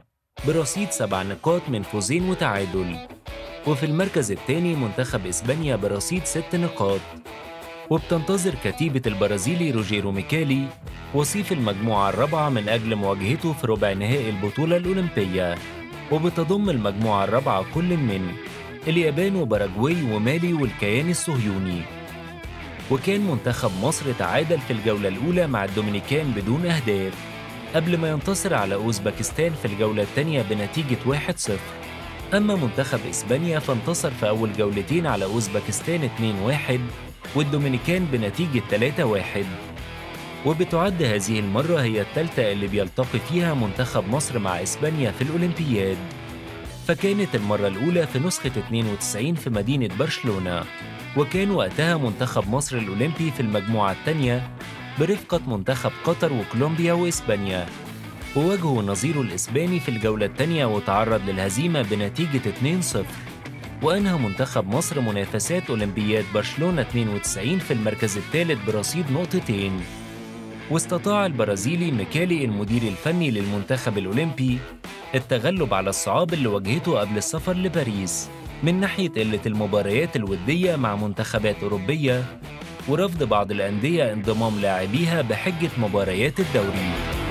برصيد سبع نقاط من فوزين وتعادل وفي المركز الثاني منتخب إسبانيا برصيد ست نقاط وبتنتظر كتيبة البرازيلي روجيرو ميكالي وصيف المجموعة الرابعة من أجل مواجهته في ربع نهائي البطولة الأولمبية وبتضم المجموعة الرابعة كل من اليابان وباراجواي ومالي والكيان الصهيوني وكان منتخب مصر تعادل في الجولة الأولى مع الدومينيكان بدون أهداف قبل ما ينتصر على أوزبكستان في الجولة الثانية بنتيجة 1-0 أما منتخب إسبانيا فانتصر في أول جولتين على أوزبكستان 2-1 والدومينيكان بنتيجة 3-1 وبتعد هذه المرة هي الثالثة اللي بيلتقي فيها منتخب مصر مع إسبانيا في الأولمبياد فكانت المرة الأولى في نسخة 92 في مدينة برشلونة وكان وقتها منتخب مصر الأولمبي في المجموعة الثانية برفقة منتخب قطر وكولومبيا وإسبانيا وواجهوا نظيره الإسباني في الجولة الثانية وتعرض للهزيمة بنتيجة 2-0 وأنهى منتخب مصر منافسات أولمبياد برشلونة 92 في المركز الثالث برصيد نقطتين واستطاع البرازيلي ميكالي المدير الفني للمنتخب الأولمبي التغلب على الصعاب اللي واجهته قبل السفر لباريس من ناحية قلة المباريات الودية مع منتخبات أوروبية ورفض بعض الأندية انضمام لاعبيها بحجة مباريات الدوري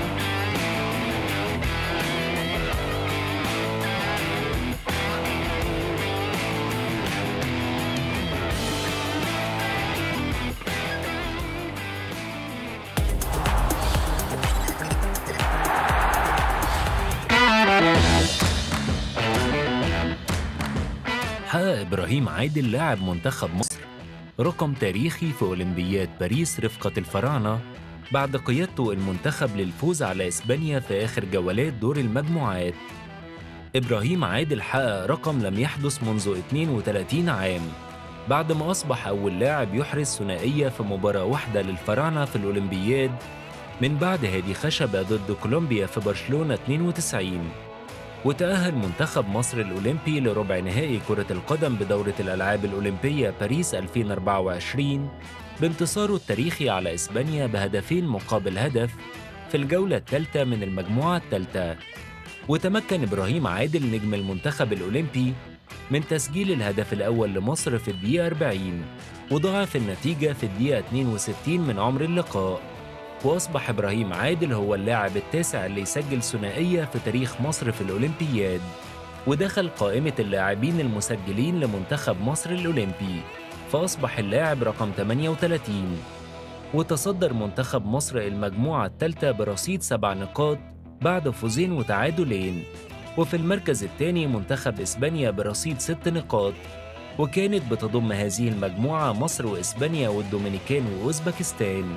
حقق إبراهيم عادل لاعب منتخب مصر رقم تاريخي في أولمبياد باريس رفقة الفراعنة بعد قيادته المنتخب للفوز على إسبانيا في آخر جولات دور المجموعات إبراهيم عادل حقق رقم لم يحدث منذ 32 عام بعد ما أصبح أول لاعب يحرز ثنائية في مباراة واحدة للفراعنة في الأولمبياد من بعد هادي خشبة ضد كولومبيا في برشلونة 92 وتأهل منتخب مصر الأولمبي لربع نهائي كرة القدم بدورة الألعاب الأولمبية باريس 2024 بانتصاره التاريخي على إسبانيا بهدفين مقابل هدف في الجولة الثالثة من المجموعة الثالثة وتمكن إبراهيم عادل نجم المنتخب الأولمبي من تسجيل الهدف الأول لمصر في الدقيقة 40 وضاعف النتيجة في الدقيقة 62 من عمر اللقاء وأصبح إبراهيم عادل هو اللاعب التاسع اللي يسجل ثنائية في تاريخ مصر في الأولمبياد ودخل قائمة اللاعبين المسجلين لمنتخب مصر الأولمبي فأصبح اللاعب رقم 38 وتصدر منتخب مصر المجموعة الثالثة برصيد سبع نقاط بعد فوزين وتعادلين وفي المركز الثاني منتخب إسبانيا برصيد ست نقاط وكانت بتضم هذه المجموعة مصر وإسبانيا والدومينيكان وأوزبكستان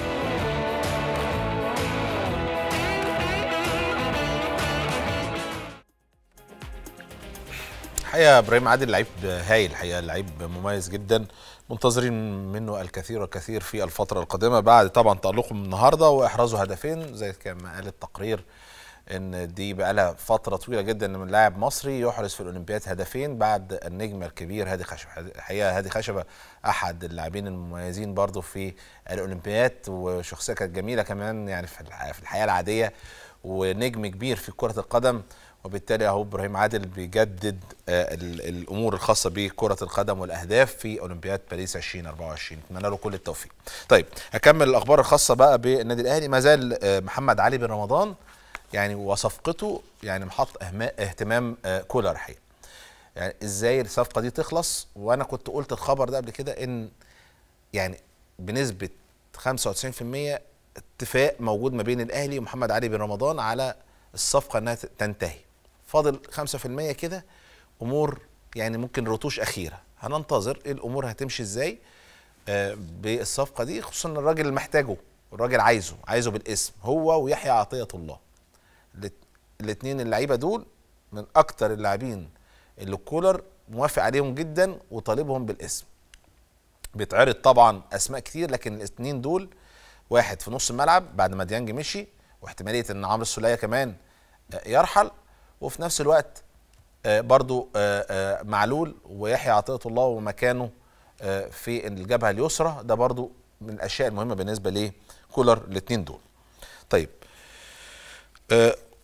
الحقيقه ابراهيم عادل لعيب هايل الحقيقه لعيب مميز جدا منتظرين منه الكثير والكثير في الفتره القادمه بعد طبعا تالقه من النهارده واحرازه هدفين زي كما قال التقرير ان دي بقى لها فتره طويله جدا ان من لاعب مصري يحرز في الاولمبياد هدفين بعد النجم الكبير هادي خشبه الحقيقه هادي خشبه احد اللاعبين المميزين برضه في الاولمبياد وشخصيه كانت جميله كمان يعني في الحياه العاديه ونجم كبير في كره القدم وبالتالي اهو ابراهيم عادل بيجدد آه الامور الخاصه بكره القدم والاهداف في اولمبياد باريس 2024 نتمنى له كل التوفيق. طيب هكمل الاخبار الخاصه بقى بالنادي الاهلي ما زال آه محمد علي بن رمضان يعني وصفقته يعني محط اهتمام آه كولر الحقيقه. يعني ازاي الصفقه دي تخلص وانا كنت قلت الخبر ده قبل كده ان يعني بنسبه 95% اتفاق موجود ما بين الاهلي ومحمد علي بن رمضان على الصفقه انها تنتهي. فاضل 5% كده امور يعني ممكن رتوش اخيره هننتظر ايه الامور هتمشي ازاي آه بالصفقه دي خصوصا ان الراجل محتاجه الراجل عايزه عايزه بالاسم هو ويحيى عطيه الله الاثنين اللعيبه دول من اكتر اللاعبين اللي كولر موافق عليهم جدا وطالبهم بالاسم بيتعرض طبعا اسماء كتير لكن الاثنين دول واحد في نص الملعب بعد ما ديانج مشي واحتماليه ان عمرو السوليه كمان يرحل وفي نفس الوقت برضو معلول ويحيى عطية الله ومكانه في الجبهة اليسرى ده برضو من الأشياء المهمة بالنسبة لكولر الاثنين دول طيب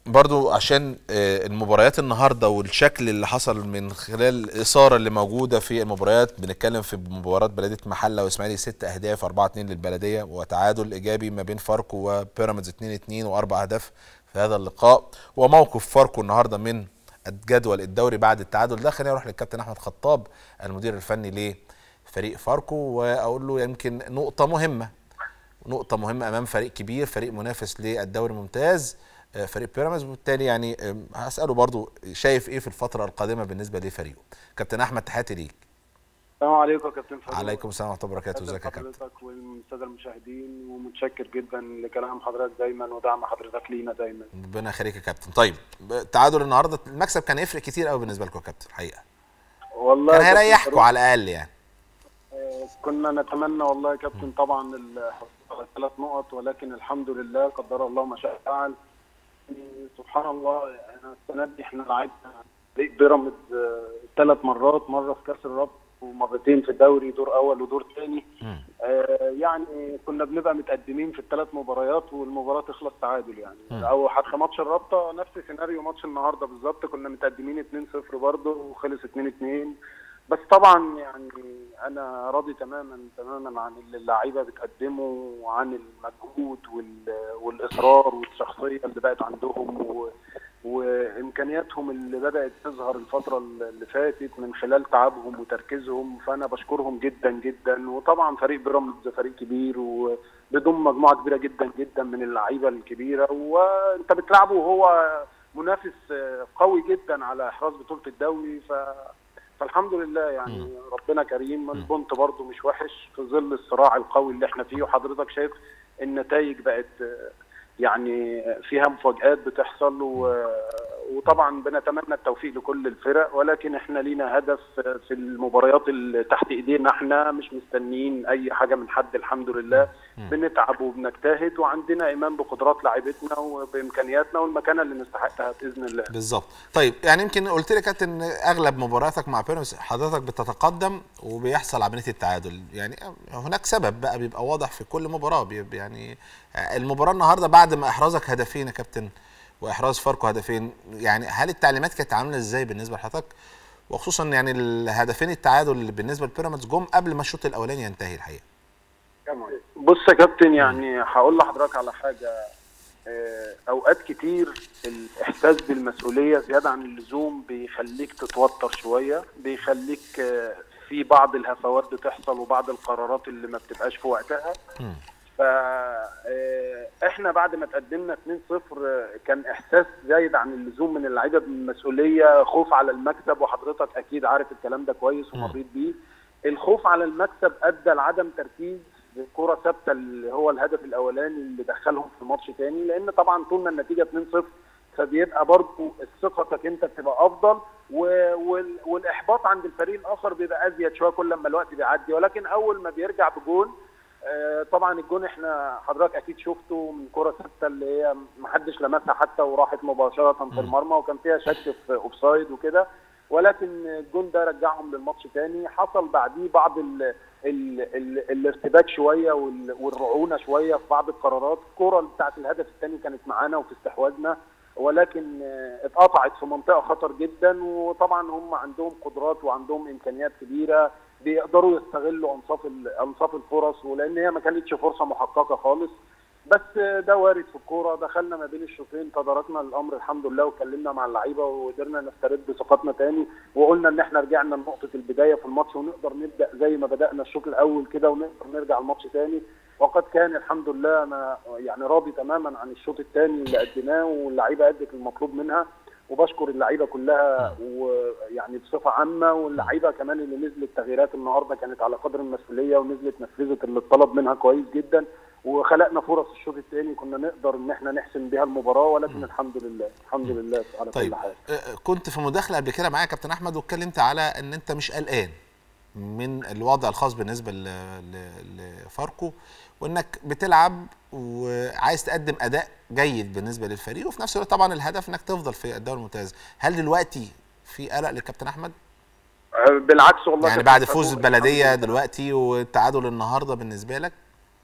برضو عشان آه، المباريات النهارده والشكل اللي حصل من خلال الاثاره اللي موجوده في المباريات بنتكلم في مباراه بلديه محله واسماعيلي ست اهداف 4 2 للبلديه وتعادل ايجابي ما بين فاركو وبيراميدز 2 2 واربع اهداف في هذا اللقاء وموقف فاركو النهارده من الجدول الدوري بعد التعادل ده خلينا نروح للكابتن احمد خطاب المدير الفني لفريق فاركو واقول له يمكن نقطه مهمه نقطة مهمة أمام فريق كبير فريق منافس للدوري الممتاز آه، فريق بيراميدز وبالتالي يعني آم، هسأله برضو شايف إيه في الفترة القادمة بالنسبة لفريقه كابتن أحمد تحياتي ليك السلام عليكم يا كابتن فاروق عليكم السلام ورحمة الله وبركاته ازيك يا كابتن حضرتك والساده المشاهدين ومتشكر جدا لكلام حضرتك دايما ودعم حضرتك لينا دايما ربنا يخليك يا كابتن طيب تعادل النهارده المكسب كان يفرق كتير قوي بالنسبة لكم يا كابتن الحقيقة والله كان يا كابتن هيريحكم فاروق، على الأقل يعني آه، كنا نتمنى والله يا كابتن طبعا الحصول ثلاث نقط ولكن الحمد لله قدر الله ما شاء فعل آه، سبحان الله انا السنه دي احنا لعبنا فريق بيراميدز ثلاث مرات مره في كاس الرابطه ومرتين في الدوري دور اول ودور ثاني مم. آه، يعني كنا بنبقى متقدمين في الثلاث مباريات والمباراه تخلص تعادل يعني مم. او حتى ماتش الرابطه نفس سيناريو ماتش النهارده بالظبط كنا متقدمين 2-0 برضه وخلص 2-2 بس طبعا يعني انا راضي تماما تماما عن اللي اللعيبه بتقدمه وعن المجهود وال- والاصرار والشخصيه اللي بقت عندهم و وامكانياتهم اللي بدات تظهر الفتره اللي فاتت من خلال تعبهم وتركيزهم فانا بشكرهم جدا جدا وطبعا فريق بيراميدز فريق كبير وبيضم مجموعه كبيره جدا جدا من اللعيبه الكبيره وانت بتلعبه وهو منافس قوي جدا على احراز بطوله الدوري ف فالحمد لله يعني ربنا كريم البونت برضو مش وحش في ظل الصراع القوي اللي احنا فيه وحضرتك شايف النتائج بقت يعني فيها مفاجآت بتحصل و... وطبعا بنتمنى التوفيق لكل الفرق ولكن احنا لينا هدف في المباريات اللي تحت ايدينا احنا مش مستنيين اي حاجه من حد الحمد لله بنتعب وبنجتهد وعندنا ايمان بقدرات لاعبتنا وبامكانياتنا والمكانه اللي نستحقها باذن الله بالظبط طيب يعني يمكن قلت لك كابتن ان اغلب مبارياتك مع بيراميدز حضرتك بتتقدم وبيحصل عمليه التعادل يعني هناك سبب بقى بيبقى واضح في كل مباراه بيبقى يعني المباراه النهارده بعد ما احرازك هدفين يا كابتن واحراز فاركو هدفين يعني هل التعليمات كانت عامله ازاي بالنسبه لحضرتك وخصوصا يعني الهدفين التعادل اللي بالنسبه لبيراميدز جم قبل ما الشوط الاولاني ينتهي الحقيقه بص يا كابتن يعني هقول لحضرتك على حاجه آه، اوقات كتير الاحساس بالمسؤوليه زياده عن اللزوم بيخليك تتوتر شويه بيخليك آه، في بعض الهفوات بتحصل وبعض القرارات اللي ما بتبقاش في وقتها مم. فاحنا بعد ما تقدمنا 2-0 آه، كان احساس زايد عن اللزوم من اللعيبه بالمسؤوليه خوف على المكسب وحضرتك اكيد عارف الكلام ده كويس ومريت بيه الخوف على المكسب ادى لعدم تركيز في الكره ثابته اللي هو الهدف الاولاني اللي دخلهم في ماتش تاني لان طبعا طول ما النتيجه 2-0 فبيبقى برضه ثقتك انت بتبقى افضل و... وال... والاحباط عند الفريق الاخر بيبقى ازيد شويه كل ما الوقت بيعدي ولكن اول ما بيرجع بجون آه، طبعا الجون احنا حضرتك اكيد شفته من كره ثابته اللي هي ما حدش لمسها حتى وراحت مباشره في المرمى وكان فيها شك في اوفسايد وكده ولكن الجون ده رجعهم للماتش تاني حصل بعديه بعض ال ال ال الارتباك شويه وال- والرعونه شويه في بعض القرارات الكره بتاعت الهدف الثاني كانت معانا وفي استحواذنا ولكن آه، اتقطعت في منطقه خطر جدا وطبعا هم عندهم قدرات وعندهم امكانيات كبيره بيقدروا يستغلوا انصاف ال- انصاف الفرص ولان هي ما كانتش فرصه محققه خالص بس ده وارد في الكوره دخلنا ما بين الشوطين تداركنا الامر الحمد لله واتكلمنا مع اللعيبه وقدرنا نسترد ثقتنا تاني وقلنا ان احنا رجعنا لنقطه البدايه في الماتش ونقدر نبدا زي ما بدانا الشوط الاول كده ونقدر نرجع الماتش تاني وقد كان الحمد لله انا يعني راضي تماما عن الشوط الثاني اللي قدمناه واللعيبه ادت المطلوب منها وبشكر اللعيبه كلها ويعني بصفه عامه واللعيبه كمان اللي نزلت تغييرات النهارده كانت على قدر المسؤوليه ونزلت نفذت اللي اتطلب منها كويس جدا وخلقنا فرص الشوط الثاني كنا نقدر ان احنا نحسم بيها المباراه ولكن الحمد لله الحمد لله على طيب كل حال آه، كنت في مداخله قبل كده معايا كابتن احمد واتكلمت على ان انت مش قلقان من الوضع الخاص بالنسبه ل- ل- لفاركو وانك بتلعب وعايز تقدم اداء جيد بالنسبه للفريق وفي نفس الوقت طبعا الهدف انك تفضل في الدوري الممتاز هل دلوقتي في قلق للكابتن احمد أه، بالعكس والله يعني كابتن بعد فاروق، فوز الحمد البلديه لله. دلوقتي والتعادل النهارده بالنسبه لك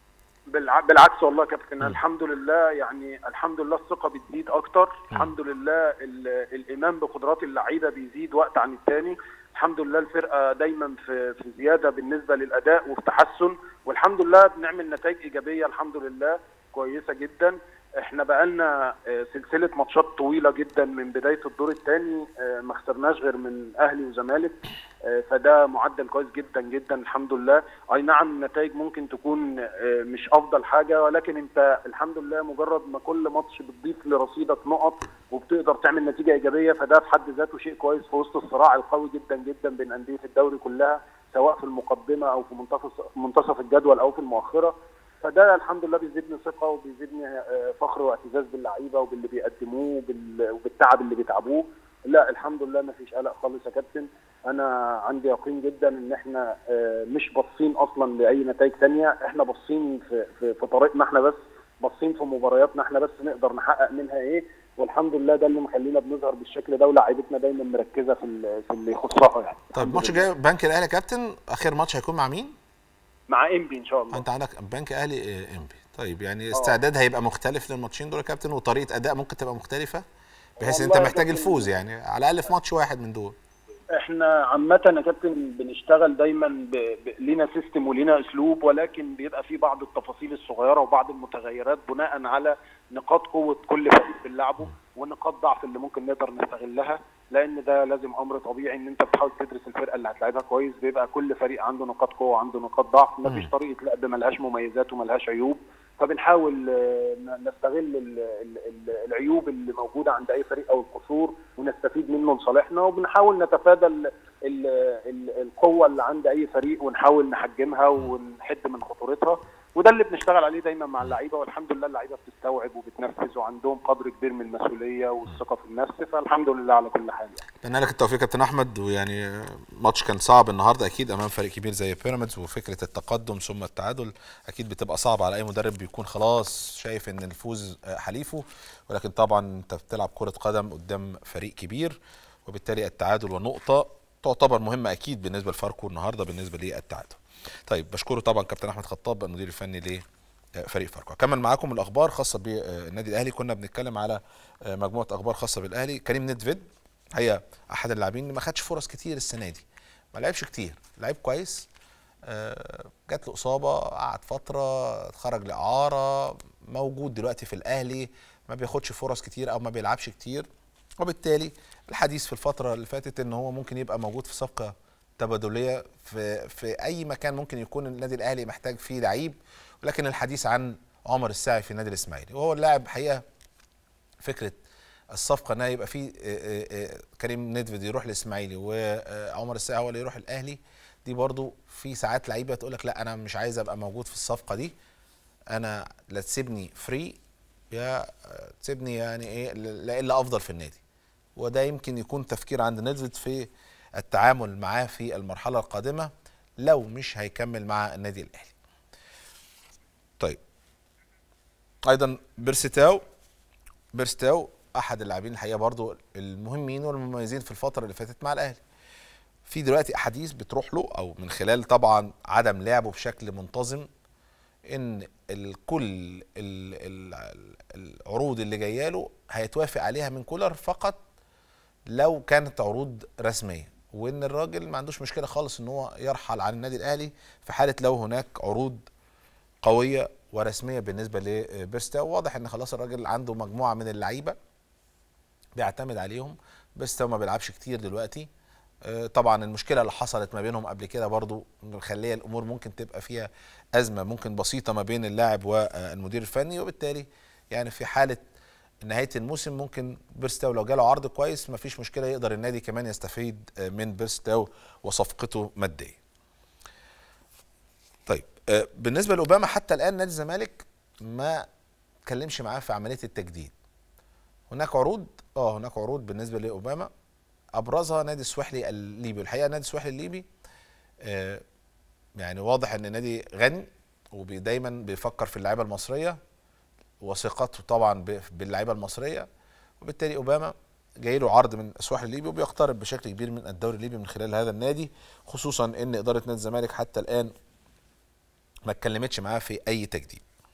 بالع- بالعكس والله يا كابتن الحمد لله يعني الحمد لله الثقه بتزيد اكتر الحمد لله ال- الايمان بقدرات اللعيبه بيزيد وقت عن الثاني الحمد لله الفرقه دايما في في زياده بالنسبه للاداء وفي تحسن والحمد لله بنعمل نتائج ايجابيه الحمد لله كويسه جدا احنا بقالنا آه، سلسله ماتشات طويله جدا من بدايه الدور الثاني ما خسرناش غير من اهلي وزمالك آه، فده معدل كويس جدا جدا الحمد لله اي نعم النتائج ممكن تكون آه، مش افضل حاجه ولكن انت الحمد لله مجرد ما كل ماتش بتضيف لرصيدك نقط وبتقدر تعمل نتيجه ايجابيه فده في حد ذاته شيء كويس في وسط الصراع القوي جدا جدا بين انديه الدوري كلها سواء في المقدمه او في منتصف منتصف الجدول او في المؤخره فده الحمد لله بيزيدني ثقه وبيزيدني آه، فخر واعتزاز باللعيبه وباللي بيقدموه وبال- وبالتعب اللي بيتعبوه لا الحمد لله ما فيش قلق خالص يا كابتن انا عندي يقين جدا ان احنا آه، مش باصين اصلا لاي نتائج تانية احنا باصين في, في, في طريقنا احنا بس باصين في مبارياتنا احنا بس نقدر نحقق منها ايه والحمد لله ده اللي مخلينا بنظهر بالشكل ده ولاعيبتنا دايما مركزه في ال- في اللي يخصها يعني طيب الماتش الجاي بنك الاهلي يا كابتن اخر ماتش هيكون مع مين؟ مع انبي ان شاء الله انت عندك بنك اهلي آه، انبي طيب يعني استعداد هيبقى مختلف للماتشين دول يا كابتن وطريقه اداء ممكن تبقى مختلفه بحيث ان انت والله يا محتاج كابتن- الفوز يعني على الاقل في ماتش واحد من دول احنا عامة يا كابتن بنشتغل دايما ب... ب... لينا سيستم ولينا اسلوب ولكن بيبقى في بعض التفاصيل الصغيرة وبعض المتغيرات بناء على نقاط قوة كل فريق بنلعبه ونقاط ضعف اللي ممكن نقدر نستغلها لان ده لازم امر طبيعي ان انت بتحاول تدرس الفرقة اللي هتلعبها كويس بيبقى كل فريق عنده نقاط قوة وعنده نقاط ضعف مفيش طريقة لعب ملهاش مميزات وملهاش عيوب فبنحاول آه، ن- نستغل ال- ال- ال- العيوب اللي موجوده عند اي فريق او القصور ونستفيد منه لصالحنا وبنحاول نتفادى ال- ال- ال- القوه اللي عند اي فريق ونحاول نحجمها ونحد من خطورتها وده اللي بنشتغل عليه دايما مع اللعيبه والحمد لله اللعيبه بتستوعب وبتنفذ وعندهم قدر كبير من المسؤوليه والثقه في النفس فالحمد لله على كل حال يعني. اتمنى لك التوفيق يا كابتن احمد ويعني ماتش كان صعب النهارده اكيد امام فريق كبير زي بيراميدز وفكره التقدم ثم التعادل اكيد بتبقى صعبه على اي مدرب بيكون خلاص شايف ان الفوز آه، حليفه ولكن طبعا انت بتلعب كره قدم قدام فريق كبير وبالتالي التعادل ونقطه تعتبر مهمه اكيد بالنسبه لفاركو النهارده بالنسبه للتعادل. طيب بشكره طبعا كابتن احمد خطاب المدير الفني ل فريق فاركو هكمل معاكم الاخبار خاصه بالنادي الاهلي كنا بنتكلم على آه، مجموعه اخبار خاصه بالاهلي كريم نيدفيد هي احد اللاعبين اللي ما خدش فرص كتير السنه دي ما لعبش كتير لعب كويس آه، جات له اصابه قعد فتره اتخرج لاعاره موجود دلوقتي في الاهلي ما بياخدش فرص كتير او ما بيلعبش كتير وبالتالي الحديث في الفتره اللي فاتت ان هو ممكن يبقى موجود في صفقه تبادليه في في اي مكان ممكن يكون النادي الاهلي محتاج فيه لعيب ولكن الحديث عن عمر الساعي في النادي الاسماعيلي وهو اللاعب حقيقه فكره الصفقه انها يبقى في آه، آه، آه، كريم ندفد يروح الاسماعيلي وعمر الساعي هو اللي يروح الاهلي دي برضو في ساعات لعيبه تقول لك لا انا مش عايز ابقى موجود في الصفقه دي انا لا تسيبني فري يا آه، تسيبني يعني ايه لا الا افضل في النادي وده يمكن يكون تفكير عند ندفد في التعامل معاه في المرحله القادمه لو مش هيكمل مع النادي الاهلي طيب ايضا بيرستاو بيرستاو احد اللاعبين الحقيقه برضو المهمين والمميزين في الفتره اللي فاتت مع الاهلي في دلوقتي احاديث بتروح له او من خلال طبعا عدم لعبه بشكل منتظم ان الكل ال- ال- العروض اللي جايه له هيتوافق عليها من كولر فقط لو كانت عروض رسميه وان الراجل ما عندوش مشكله خالص ان هو يرحل عن النادي الاهلي في حاله لو هناك عروض قويه ورسميه بالنسبه لبيرستا واضح ان خلاص الراجل عنده مجموعه من اللعيبه بيعتمد عليهم بيرستا ما بيلعبش كتير دلوقتي آه، طبعا المشكله اللي حصلت ما بينهم قبل كده برضو مخليه الامور ممكن تبقى فيها ازمه ممكن بسيطه ما بين اللاعب والمدير الفني وبالتالي يعني في حاله نهايه الموسم ممكن بيرستاو لو جاله عرض كويس مفيش مشكله يقدر النادي كمان يستفيد آه، من بيرستاو وصفقته ماديا. طيب آه، بالنسبه لاوباما حتى الان نادي الزمالك ما اتكلمش معاه في عمليه التجديد. هناك عروض اه هناك عروض بالنسبه لاوباما ابرزها نادي السويحلي الليبي الحقيقه نادي السويحلي الليبي آه، يعني واضح ان نادي غني ودايما بيفكر في اللعيبه المصريه وثقته طبعا ب- باللعيبه المصريه وبالتالي اوباما جاي له عرض من السواحل الليبي وبيقترب بشكل كبير من الدوري الليبي من خلال هذا النادي خصوصا ان اداره نادي الزمالك حتى الان ما اتكلمتش معاه في اي تجديد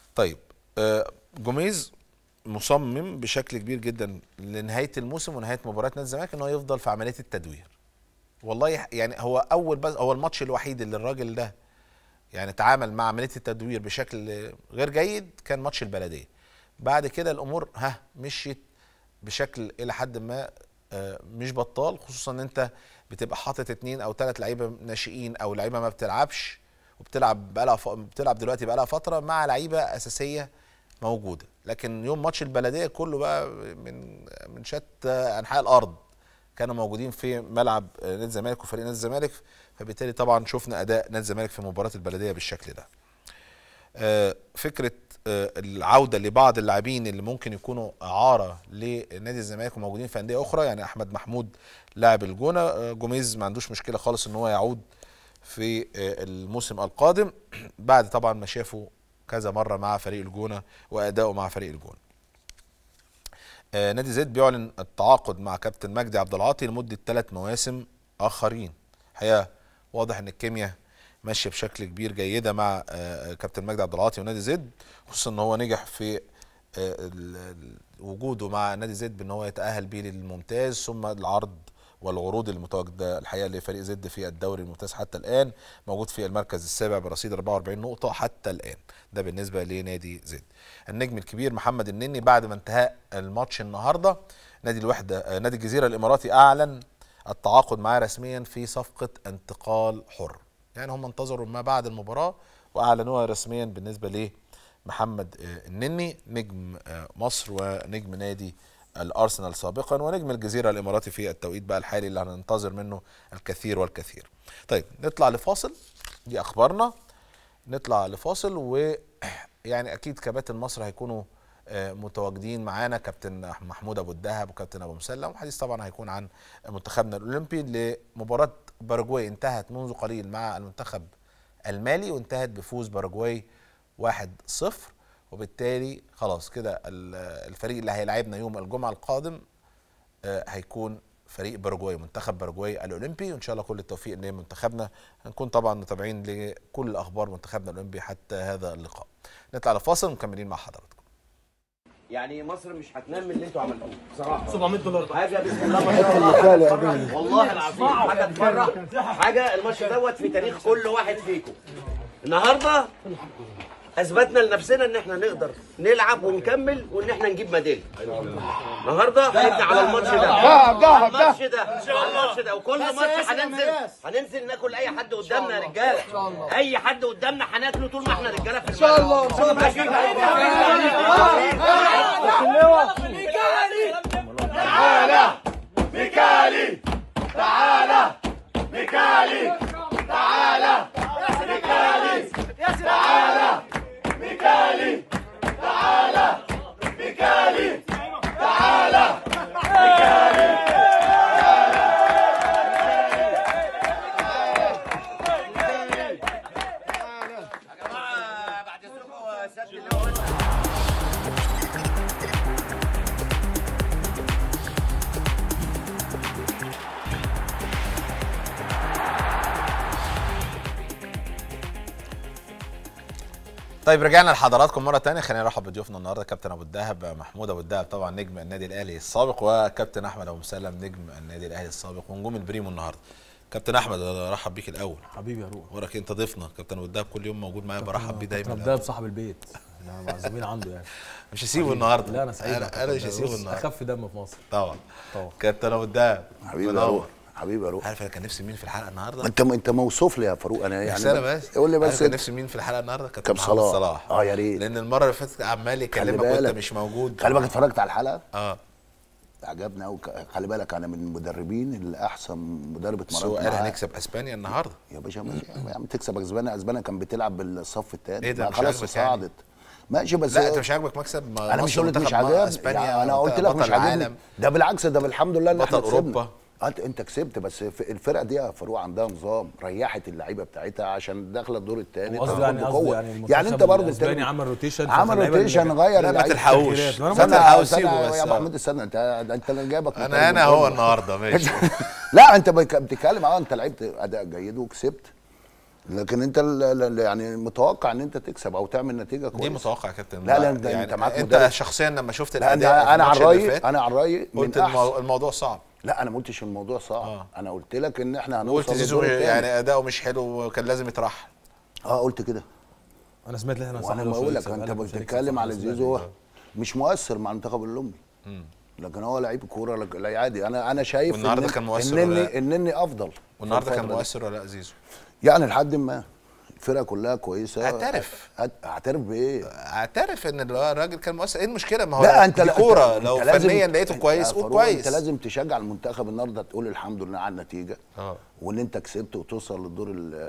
طيب آه، جوميز مصمم بشكل كبير جدا لنهايه الموسم ونهايه مباراه نادي الزمالك ان هو يفضل في عمليه التدوير والله يح- يعني هو اول بس هو الماتش الوحيد اللي الراجل ده يعني تعامل مع عمليه التدوير بشكل غير جيد كان ماتش البلديه بعد كده الامور ها مشيت بشكل الى حد ما آه، مش بطال خصوصا ان انت بتبقى حاطط اتنين او ثلاث لعيبه ناشئين او لعيبه ما بتلعبش وبتلعب بقالها ف... بتلعب دلوقتي بقالها فتره مع لعيبه اساسيه موجوده لكن يوم ماتش البلديه كله بقى من من شتى انحاء الارض كانوا موجودين في ملعب آه، نادي الزمالك وفريق نادي الزمالك فبالتالي طبعا شفنا اداء نادي الزمالك في مباراه البلديه بالشكل ده آه، فكره آه، العوده لبعض اللاعبين اللي ممكن يكونوا اعاره لنادي الزمالك وموجودين في انديه اخرى يعني احمد محمود لاعب الجونه آه، جوميز ما عندوش مشكله خالص ان هو يعود في آه، الموسم القادم بعد طبعا ما شافوا كذا مره مع فريق الجونه واداؤه مع فريق الجونه آه، نادي زد بيعلن التعاقد مع كابتن مجدي عبد العاطي لمده ثلاث مواسم اخرين الحقيقه واضح ان الكيمياء ماشيه بشكل كبير جيده مع آه، كابتن مجدي عبد العاطي ونادي زد خصوصا ان هو نجح في آه، ال- ال- وجوده مع نادي زد بان هو يتاهل بيه للممتاز ثم العرض والعروض المتواجده الحقيقه لفريق زد في الدوري الممتاز حتى الان موجود في المركز السابع برصيد 44 نقطه حتى الان ده بالنسبه لنادي زد النجم الكبير محمد النني بعد ما انتهاء الماتش النهارده نادي الوحده آه، نادي الجزيره الاماراتي اعلن التعاقد معاه رسميا في صفقه انتقال حر يعني هم انتظروا ما بعد المباراه واعلنوها رسميا بالنسبه لمحمد آه، النني نجم آه، مصر ونجم نادي الارسنال سابقا ونجم الجزيره الاماراتي في التوقيت بقى الحالي اللي هننتظر منه الكثير والكثير. طيب نطلع لفاصل دي اخبارنا نطلع لفاصل ويعني اكيد كباتن مصر هيكونوا آه، متواجدين معانا كابتن محمود ابو الدهب وكابتن ابو مسلم وحديث طبعا هيكون عن منتخبنا الاولمبي لمباراه باراجواي انتهت منذ قليل مع المنتخب المالي وانتهت بفوز باراجواي 1-0 وبالتالي خلاص كده ال- الفريق اللي هيلاعبنا يوم الجمعه القادم آه، هيكون فريق باراجواي منتخب باراجواي الاولمبي وان شاء الله كل التوفيق لمنتخبنا هنكون طبعا متابعين لكل اخبار منتخبنا الاولمبي حتى هذا اللقاء نطلع لفاصل ومكملين مع حضراتكم يعني مصر مش هتنام من اللي انتوا عملتوه بصراحه 700 دولار حاجه بسم الله ما شاء الله تفرح. والله العظيم حاجه تفرح حاجه الماتش دوت في تاريخ كل واحد فيكم النهارده اثبتنا لنفسنا ان احنا نقدر نلعب ونكمل وان احنا نجيب ميداليه النهارده نبني على الماتش ده على الماتش ده على الماتش ده وكل ماتش هننزل هننزل ناكل اي حد قدامنا يا رجاله اي حد قدامنا هناكله طول ما احنا رجاله في ان شاء الله ان شاء بعد اذنكم سد اللواء طيب رجعنا لحضراتكم مره تانية خلينا نرحب بضيوفنا النهارده كابتن ابو الدهب محمود ابو الدهب طبعا نجم النادي الاهلي السابق وكابتن احمد ابو مسلم نجم النادي الاهلي السابق ونجوم البريمو النهارده كابتن احمد ارحب بيك الاول حبيبي يا روح وراك انت ضيفنا كابتن ابو الدهب كل يوم موجود معايا برحب بيه دايما ده بصاحب البيت احنا معزومين عنده يعني مش هسيبه النهارده لا انا سعيد انا, أنا مش هسيبه النهارده اخف دم في مصر طبعا طبعا كابتن ابو الدهب حبيبي يا منور. روح حبيبي يا روح عارف انا كان نفسي مين في الحلقه النهارده انت انت موصوف لي يا فاروق انا يعني يعني سنة بس قول لي عارف بس كان انت- نفسي مين في الحلقه النهارده كابتن كابتن محمد صلاح. صلاح اه يا ريت. لان المره اللي فاتت عمال خلي يكلمك وانت بالك مش موجود خلي بالك اتفرجت على الحلقه اه عجبني قوي خلي بالك انا من المدربين اللي احسن مدرب بس هو اتمرنت قال معاه هنكسب اسبانيا النهارده يا باشا ماشي يا عم تكسب اسبانيا اسبانيا كان بتلعب بالصف الثاني ايه ده، مش خلاص عاجبك يعني؟ صعدت ماشي بس لا انت مش عاجبك مكسب ما انا مش مصر قلت مش منتخب عاجبني اسبانيا يعني انا قلت لك بطل مش عاجبني العالم. ده بالعكس ده الحمد لله ان احنا بطل كسبنا. أوروبا. انت انت كسبت بس في الفرقه دي يا فاروق عندها نظام ريحت اللعيبه بتاعتها عشان داخله الدور الثاني قصدي يعني قصدي يعني يعني انت برضه الاسباني عمل روتيشن عمل فاللعيبة روتيشن اللي- غير لا ما اللعيبة. تلحقوش تغييرات. ما وأنا استنى تلحقوش استنى سيبه يا بس ابو آه. حميد استنى انت ده انت اللي جايبك من انا انا طريق هو الجول. النهارده ماشي لا انت بك- بتتكلم اه انت لعبت اداء جيد وكسبت لكن انت ال- ال- يعني متوقع ان انت تكسب او تعمل نتيجه كويسه ليه متوقع يا كابتن لا، لا، ده انت معاك انت مدرب. شخصيا لما شفت لا الاداء انا في انا عن الماتش اللي رايي فات، انا عن رايي من قلت أحسن المو- الموضوع صعب لا انا ما قلتش الموضوع صعب آه. انا قلت لك ان احنا هنوصل قلت زيزو للدور التاني. يعني اداؤه مش حلو وكان لازم يترحل اه قلت كده انا سمعت ان احنا وانا بقول لك انت بتتكلم على زيزو هو مش مؤثر مع المنتخب الاولمبي لكن هو لعيب كوره لك- لا عادي انا انا شايف والنهاردة إن- كان مؤثر ولا انني لا؟ انني افضل في والنهارده كان الفترة دي. مؤثر ولا لا زيزو يعني لحد ما الفرقه كلها كويسه اعترف. أت- اعترف بايه اعترف ان الراجل كان مؤثر ايه المشكله ما هو لا انت دي لا كوره أنت- لو أنت لازم- فنيا لقيته أنت- كويس يا قول فاروق، كويس انت لازم تشجع المنتخب النهارده تقول الحمد لله على النتيجه اه وان انت كسبت وتوصل للدور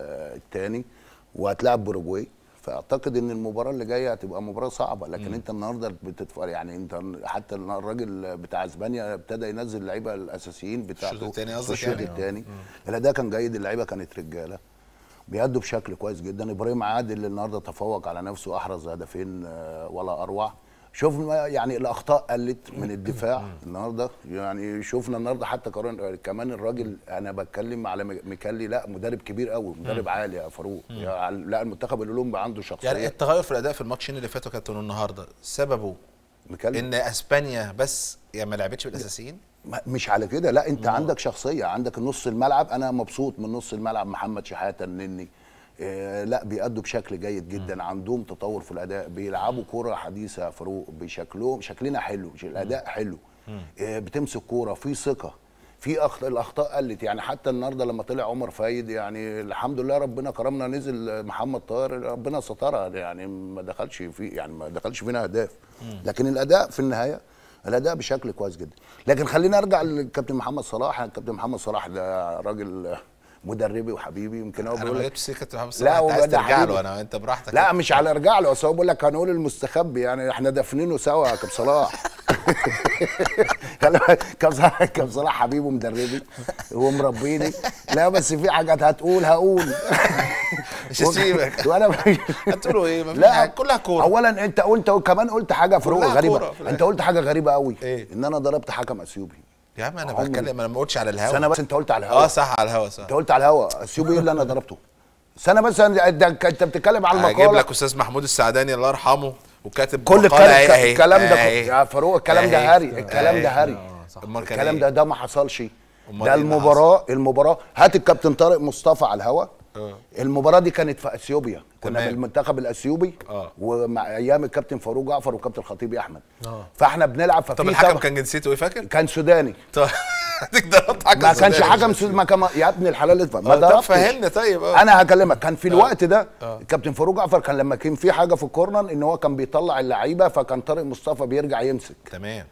الثاني وهتلاعب باراجواي فاعتقد ان المباراه اللي جايه هتبقى مباراه صعبه لكن انت النهارده بتتفرج يعني انت حتى الراجل بتاع اسبانيا ابتدى ينزل اللعيبه الاساسيين بتاعته الشوط التاني في قصدك الشوط يعني؟ الثاني الاداء كان جيد اللعيبه كانت رجاله بيأدوا بشكل كويس جدا ابراهيم عادل اللي النهارده تفوق على نفسه احرز هدفين آه، ولا اروع شوفنا يعني الاخطاء قلت من الدفاع النهارده يعني شفنا النهارده حتى كمان كمان الراجل انا بتكلم على ميكالي لا مدرب كبير قوي مدرب عالي يا فاروق يعني لا المنتخب الاولمبي عنده شخصيه يعني التغير في الاداء في الماتشين اللي فاتوا كابتن النهارده سببه ميكالي ان اسبانيا بس يعني ما لعبتش بالاساسيين ما- مش على كده لا انت عندك شخصيه عندك نص الملعب انا مبسوط من نص الملعب محمد شحاته النني آه لا بيأدوا بشكل جيد جدا عندهم تطور في الاداء بيلعبوا كوره حديثه يا فاروق بشكلهم شكلنا حلو الاداء حلو آه بتمسك كوره في ثقه في أخطاء الاخطاء قلت يعني حتى النهارده لما طلع عمر فايد يعني الحمد لله ربنا كرمنا نزل محمد طاهر ربنا سترها يعني ما دخلش في يعني ما دخلش فينا اهداف لكن الاداء في النهايه الاداء بشكل كويس جدا لكن خلينا ارجع للكابتن محمد صلاح الكابتن محمد صلاح ده راجل مدربي وحبيبي يمكن هو انا بيقول ما لك جبتش سكه محمد لا، صلاح انت هو عايز ده ترجع حبيبي. له انا انت براحتك لا مش على ارجع له اصل هو بيقول لك هنقول المستخبي يعني احنا دافنينه سوا يا كابتن صلاح خلي بالك، كابتن صلاح كابتن صلاح حبيبي ومدربي ومربيني لا بس في حاجات هتقول هقول مش هسيبك وانا هتقولوا ايه ما لا كلها كوره اولا انت قلت كمان قلت حاجه فروق كلها غريبه كورة في الآخر. انت قلت حاجه غريبه قوي إيه؟ ان انا ضربت حكم اثيوبي يا عم انا عمري. بتكلم انا ما قلتش على الهوا سنه بس انت قلت على الهوا اه صح على الهوا صح انت قلت على الهوا اثيوبي ايه اللي انا ضربته سنه بس انت انت بتتكلم على هجيب المقاله لك استاذ محمود السعداني الله يرحمه وكاتب كل مقالة أهي- الكلام أهي- الكلام ده أهي. يا فاروق الكلام أهي. ده هري الكلام أهي. ده هري أمال كان الكلام إيه؟ ده ده ما حصلش أمال ده إيه اللي المباراه المباراه هات الكابتن طارق مصطفى على الهوا آه. المباراه دي كانت في اثيوبيا كنا تمام. بالمنتخب الاثيوبي آه. ومع ايام الكابتن فاروق جعفر والكابتن خطيبي احمد اه فاحنا بنلعب طب ففي الحكم طبعا- كان جنسيته ايه فاكر؟ كان سوداني طب هديك ضربت حكم ما كانش سوداني. حكم سود ما كان يا ابن الحلال اسمع ما آه، طب ضربتش فهمني طيب اه انا هكلمك كان في الوقت ده آه. الكابتن فاروق جعفر كان لما كان في حاجه في الكورنر ان هو كان بيطلع اللعيبه فكان طارق مصطفى بيرجع يمسك تمام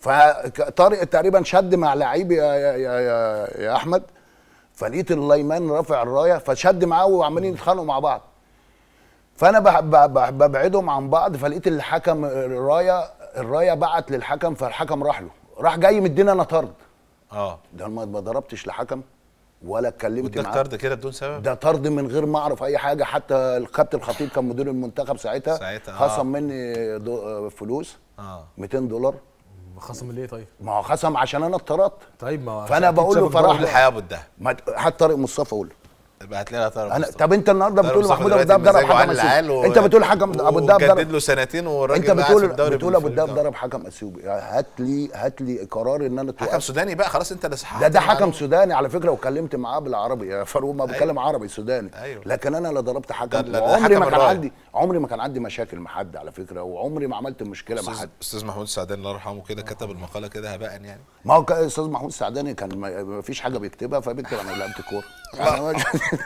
فطارق تقريبا شد مع لعيب يا, يا, يا, يا, يا احمد فلقيت اللايمان رافع الرايه فشد معاه وعمالين يتخانقوا مع بعض فانا بح- ب- ب- ببعدهم عن بعض فلقيت الحكم الرايه الرايه بعت للحكم فالحكم راح له راح جاي مدينا انا طرد اه ده ما ما ضربتش لحكم ولا اتكلمت واداك معاه طرد كده بدون سبب ده طرد من غير ما اعرف اي حاجه حتى الكابتن الخطيب كان مدير المنتخب ساعتها ساعتها، آه. خصم مني دو فلوس اه 200 دولار خصم ليه طيب؟ ما هو خصم عشان انا اتطردت طيب ما فأنا أكيد بقول له شافك فراح بره. له. الحياه ابو الدهب ما ت- هات طارق مصطفى قول له يبقى هات لنا طرد انا طب انت النهارده طارق بتقول مصطفى محمود ابو دلوقتي الدهب ضرب مزاجه حكم على العال اثيوبي و- انت بتقول حكم ابو الدهب وجدد ضرب له سنتين والراجل انت معاه في بتقول الدوري بتقول ابو بالفريق. الدهب ضرب حكم اثيوبي هات لي هات لي قرار ان انا حكم توقف سوداني بقى خلاص انت اللي صححت ده ده حكم المعلومة. سوداني على فكره وكلمت معاه بالعربي يا فاروق ما بتكلم عربي سوداني أيوة. لكن انا لا ضربت حكم ده- ده- ده وعمري حكم ما كان الراية. عندي عمري ما كان عندي مشاكل مع حد على فكره وعمري ما عملت مشكله مع استاذ حد استاذ محمود السعداني الله يرحمه كده كتب المقاله كده هباء يعني ما هو كان استاذ محمود السعداني كان ما ما فيش حاجه بيكتبها فبيكتب انا لعبت كوره يعني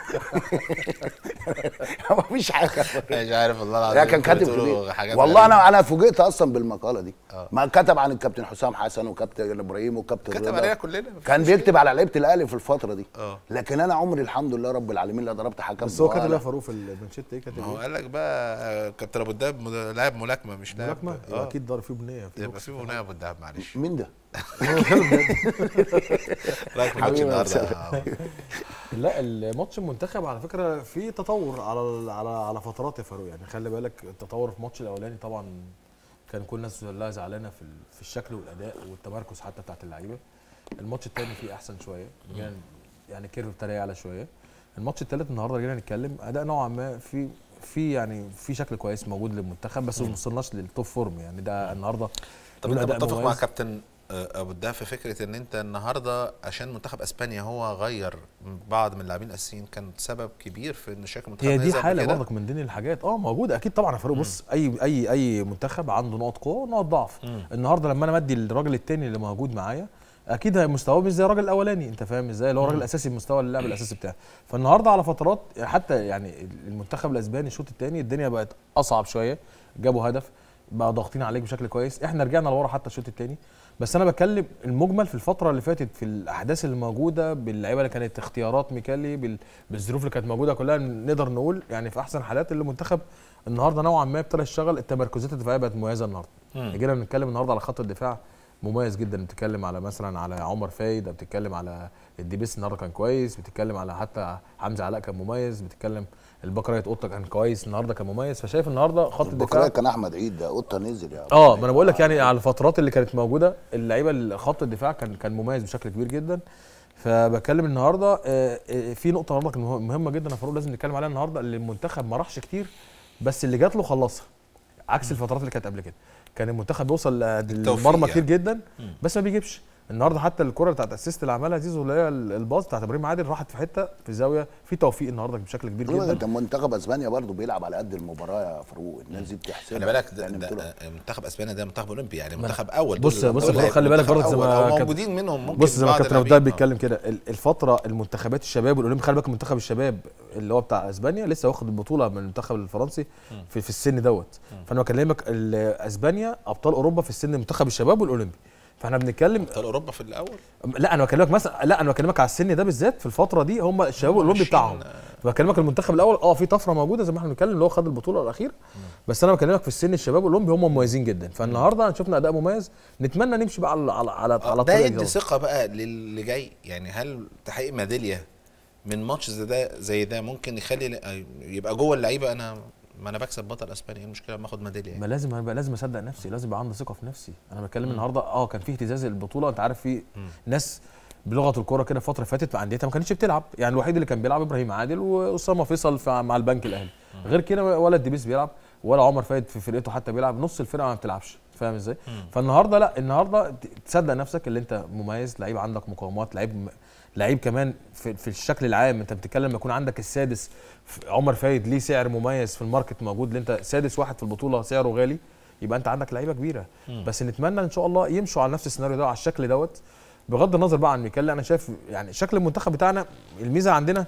ما فيش حاجه مش عارف والله العظيم لا كان كاتب بتقولوا كبير حاجات والله غريبة. انا انا فوجئت اصلا بالمقاله دي ما كتب عن الكابتن حسام حسن وكابتن ابراهيم وكابتن كتب رضا. علينا كلنا مفيش كان مشكلة. بيكتب على لعيبه الاهلي في الفتره دي اه. لكن انا عمري الحمد لله رب العالمين لا ضربت حكم بس هو كاتب ولا- ايه يا فاروق في المانشيت ايه كاتب ما هو ايه؟ قال لك بقى آه، كابتن ابو الدهب مد- لاعب ملاكمه مش لاعب ملاكمه يبقى اه اكيد ضرب فيه بنيه في يبقى بوكس. في بناء ابو الدهب معلش مين ده؟ رايك في الماتش حبيبي يا النهارده أستاذ. آه. لا الماتش المنتخب على فكره في تطور على على على فترات يا فاروق يعني خلي بالك التطور في الماتش الاولاني طبعا كان كل الناس كلها زعلانه في ال- في الشكل والاداء والتمركز حتى بتاعت اللعيبه الماتش الثاني فيه احسن شويه يعني يعني كيرف ابتدى يعلى شويه الماتش الثالث النهارده جينا نتكلم اداء نوعا ما في في يعني في شكل كويس موجود للمنتخب بس ما وصلناش للتوب فورم يعني ده النهارده طب نقول انت أداء متفق مع مميز. كابتن آه، ابو الدهب في فكره ان انت النهارده عشان منتخب اسبانيا هو غير بعض من اللاعبين الاساسيين كان سبب كبير في ان شكل المنتخب هي دي نزل قبل حاله كده؟ برضك من ضمن الحاجات اه موجوده اكيد طبعا يا فاروق بص اي اي اي منتخب عنده نقط قوه ونقط ضعف النهارده لما انا مدي الراجل التاني اللي موجود معايا اكيد هي مستواه مش زي الراجل الاولاني انت فاهم ازاي اللي هو الراجل الاساسي بمستوى اللعب الاساسي بتاعه فالنهارده على فترات حتى يعني المنتخب الاسباني الشوط الثاني الدنيا بقت اصعب شويه جابوا هدف بقى ضاغطين عليك بشكل كويس احنا رجعنا لورا حتى الشوط الثاني بس انا بتكلم المجمل في الفتره اللي فاتت في الاحداث اللي موجوده باللعيبه اللي كانت اختيارات ميكالي بال- بالظروف اللي كانت موجوده كلها نقدر نقول يعني في احسن حالات اللي المنتخب النهارده نوعا ما ابتدى يشتغل التمركزات الدفاعيه بقت مميزه النهارده جينا بنتكلم النهارده على خط الدفاع مميز جدا بتتكلم على مثلا على عمر فايد بتتكلم على الديبيس النهارده كان كويس بتتكلم على حتى حمزه علاء كان مميز بتتكلم البكرية قطه كان كويس النهارده كان مميز فشايف النهارده خط الدفاع البكرة كان احمد عيد ده قطه نزل يعني اه ما انا بقول لك يعني على الفترات اللي كانت موجوده اللعيبه اللي خط الدفاع كان كان مميز بشكل كبير جدا فبتكلم النهارده آه، آه، في نقطه برضك مه- مهمه جدا يا فاروق لازم نتكلم عليها النهارده اللي المنتخب ما راحش كتير بس اللي جات له خلصها عكس الفترات اللي كانت قبل كده كان المنتخب بيوصل بالتوفيق للمرمى كتير يعني. جدا بس ما بيجيبش النهارده حتى الكره بتاعت اسيست اللي عملها زيزو اللي هي الباص بتاعت ابراهيم عادل راحت في حته في زاويه في توفيق النهارده بشكل كبير ايوه جدا انت منتخب اسبانيا برضو بيلعب على قد المباراه يا فاروق الناس دي بتحسبها خلي بالك ده, يعني ده بطولة. آه، منتخب اسبانيا ده منتخب اولمبي يعني منتخب اول بص دول- بص دول يا فاروق، خلي بالك منتخب برضك زي أول، ما أو كابتن- موجودين منهم ممكن بص زي ما بعض كابتن اللاعبين. عبد بيتكلم كده ال- الفتره المنتخبات الشباب والاولمبي خلي بالك منتخب الشباب اللي هو بتاع اسبانيا لسه واخد البطوله من المنتخب الفرنسي في, في السن دوت فانا بكلمك ال- اسبانيا ابطال اوروبا في السن منتخب الشباب والاولمبي فاحنا بنتكلم ابطال اوروبا في الاول لا انا بكلمك مثلا لا انا بكلمك على السن ده بالذات في الفتره دي هم الشباب الاولمبي ماشيين، بتاعهم بكلمك المنتخب الاول اه في طفره موجوده زي ما احنا بنتكلم اللي هو خد البطوله الاخيره بس انا بكلمك في السن الشباب الاولمبي هم مميزين جدا فالنهارده شفنا اداء مميز نتمنى نمشي بقى على على على, على ده الطريق يدي دوت. ثقه بقى للي جاي يعني هل تحقيق ميداليه من ماتش زي ده زي ده ممكن يخلي ل- يبقى جوه اللعيبه انا ما انا بكسب بطل اسبانيا ايه المشكله لما اخد ميداليه يعني؟ ما لازم أبقى لازم اصدق نفسي لازم يبقى عندي ثقه في نفسي انا بتكلم النهارده اه كان في اهتزاز البطوله انت عارف في ناس بلغه الكوره كده فتره فاتت في انديتها ما كانتش بتلعب يعني الوحيد اللي كان بيلعب ابراهيم عادل واسامه فيصل في- مع البنك الاهلي غير كده ولا الدبيس بيلعب ولا عمر فايد في فرقته حتى بيلعب نص الفرقه ما بتلعبش فاهم ازاي فالنهارده لا النهارده ت- تصدق نفسك اللي انت مميز لعيب عندك مقاومات لعيب م- لعيب كمان في, في الشكل العام انت بتتكلم لما يكون عندك السادس في- عمر فايد ليه سعر مميز في الماركت موجود اللي انت سادس واحد في البطوله سعره غالي يبقى انت عندك لعيبه كبيره بس نتمنى ان شاء الله يمشوا على نفس السيناريو ده على الشكل دوت بغض النظر بقى عن ميكال انا شايف يعني شكل المنتخب بتاعنا الميزه عندنا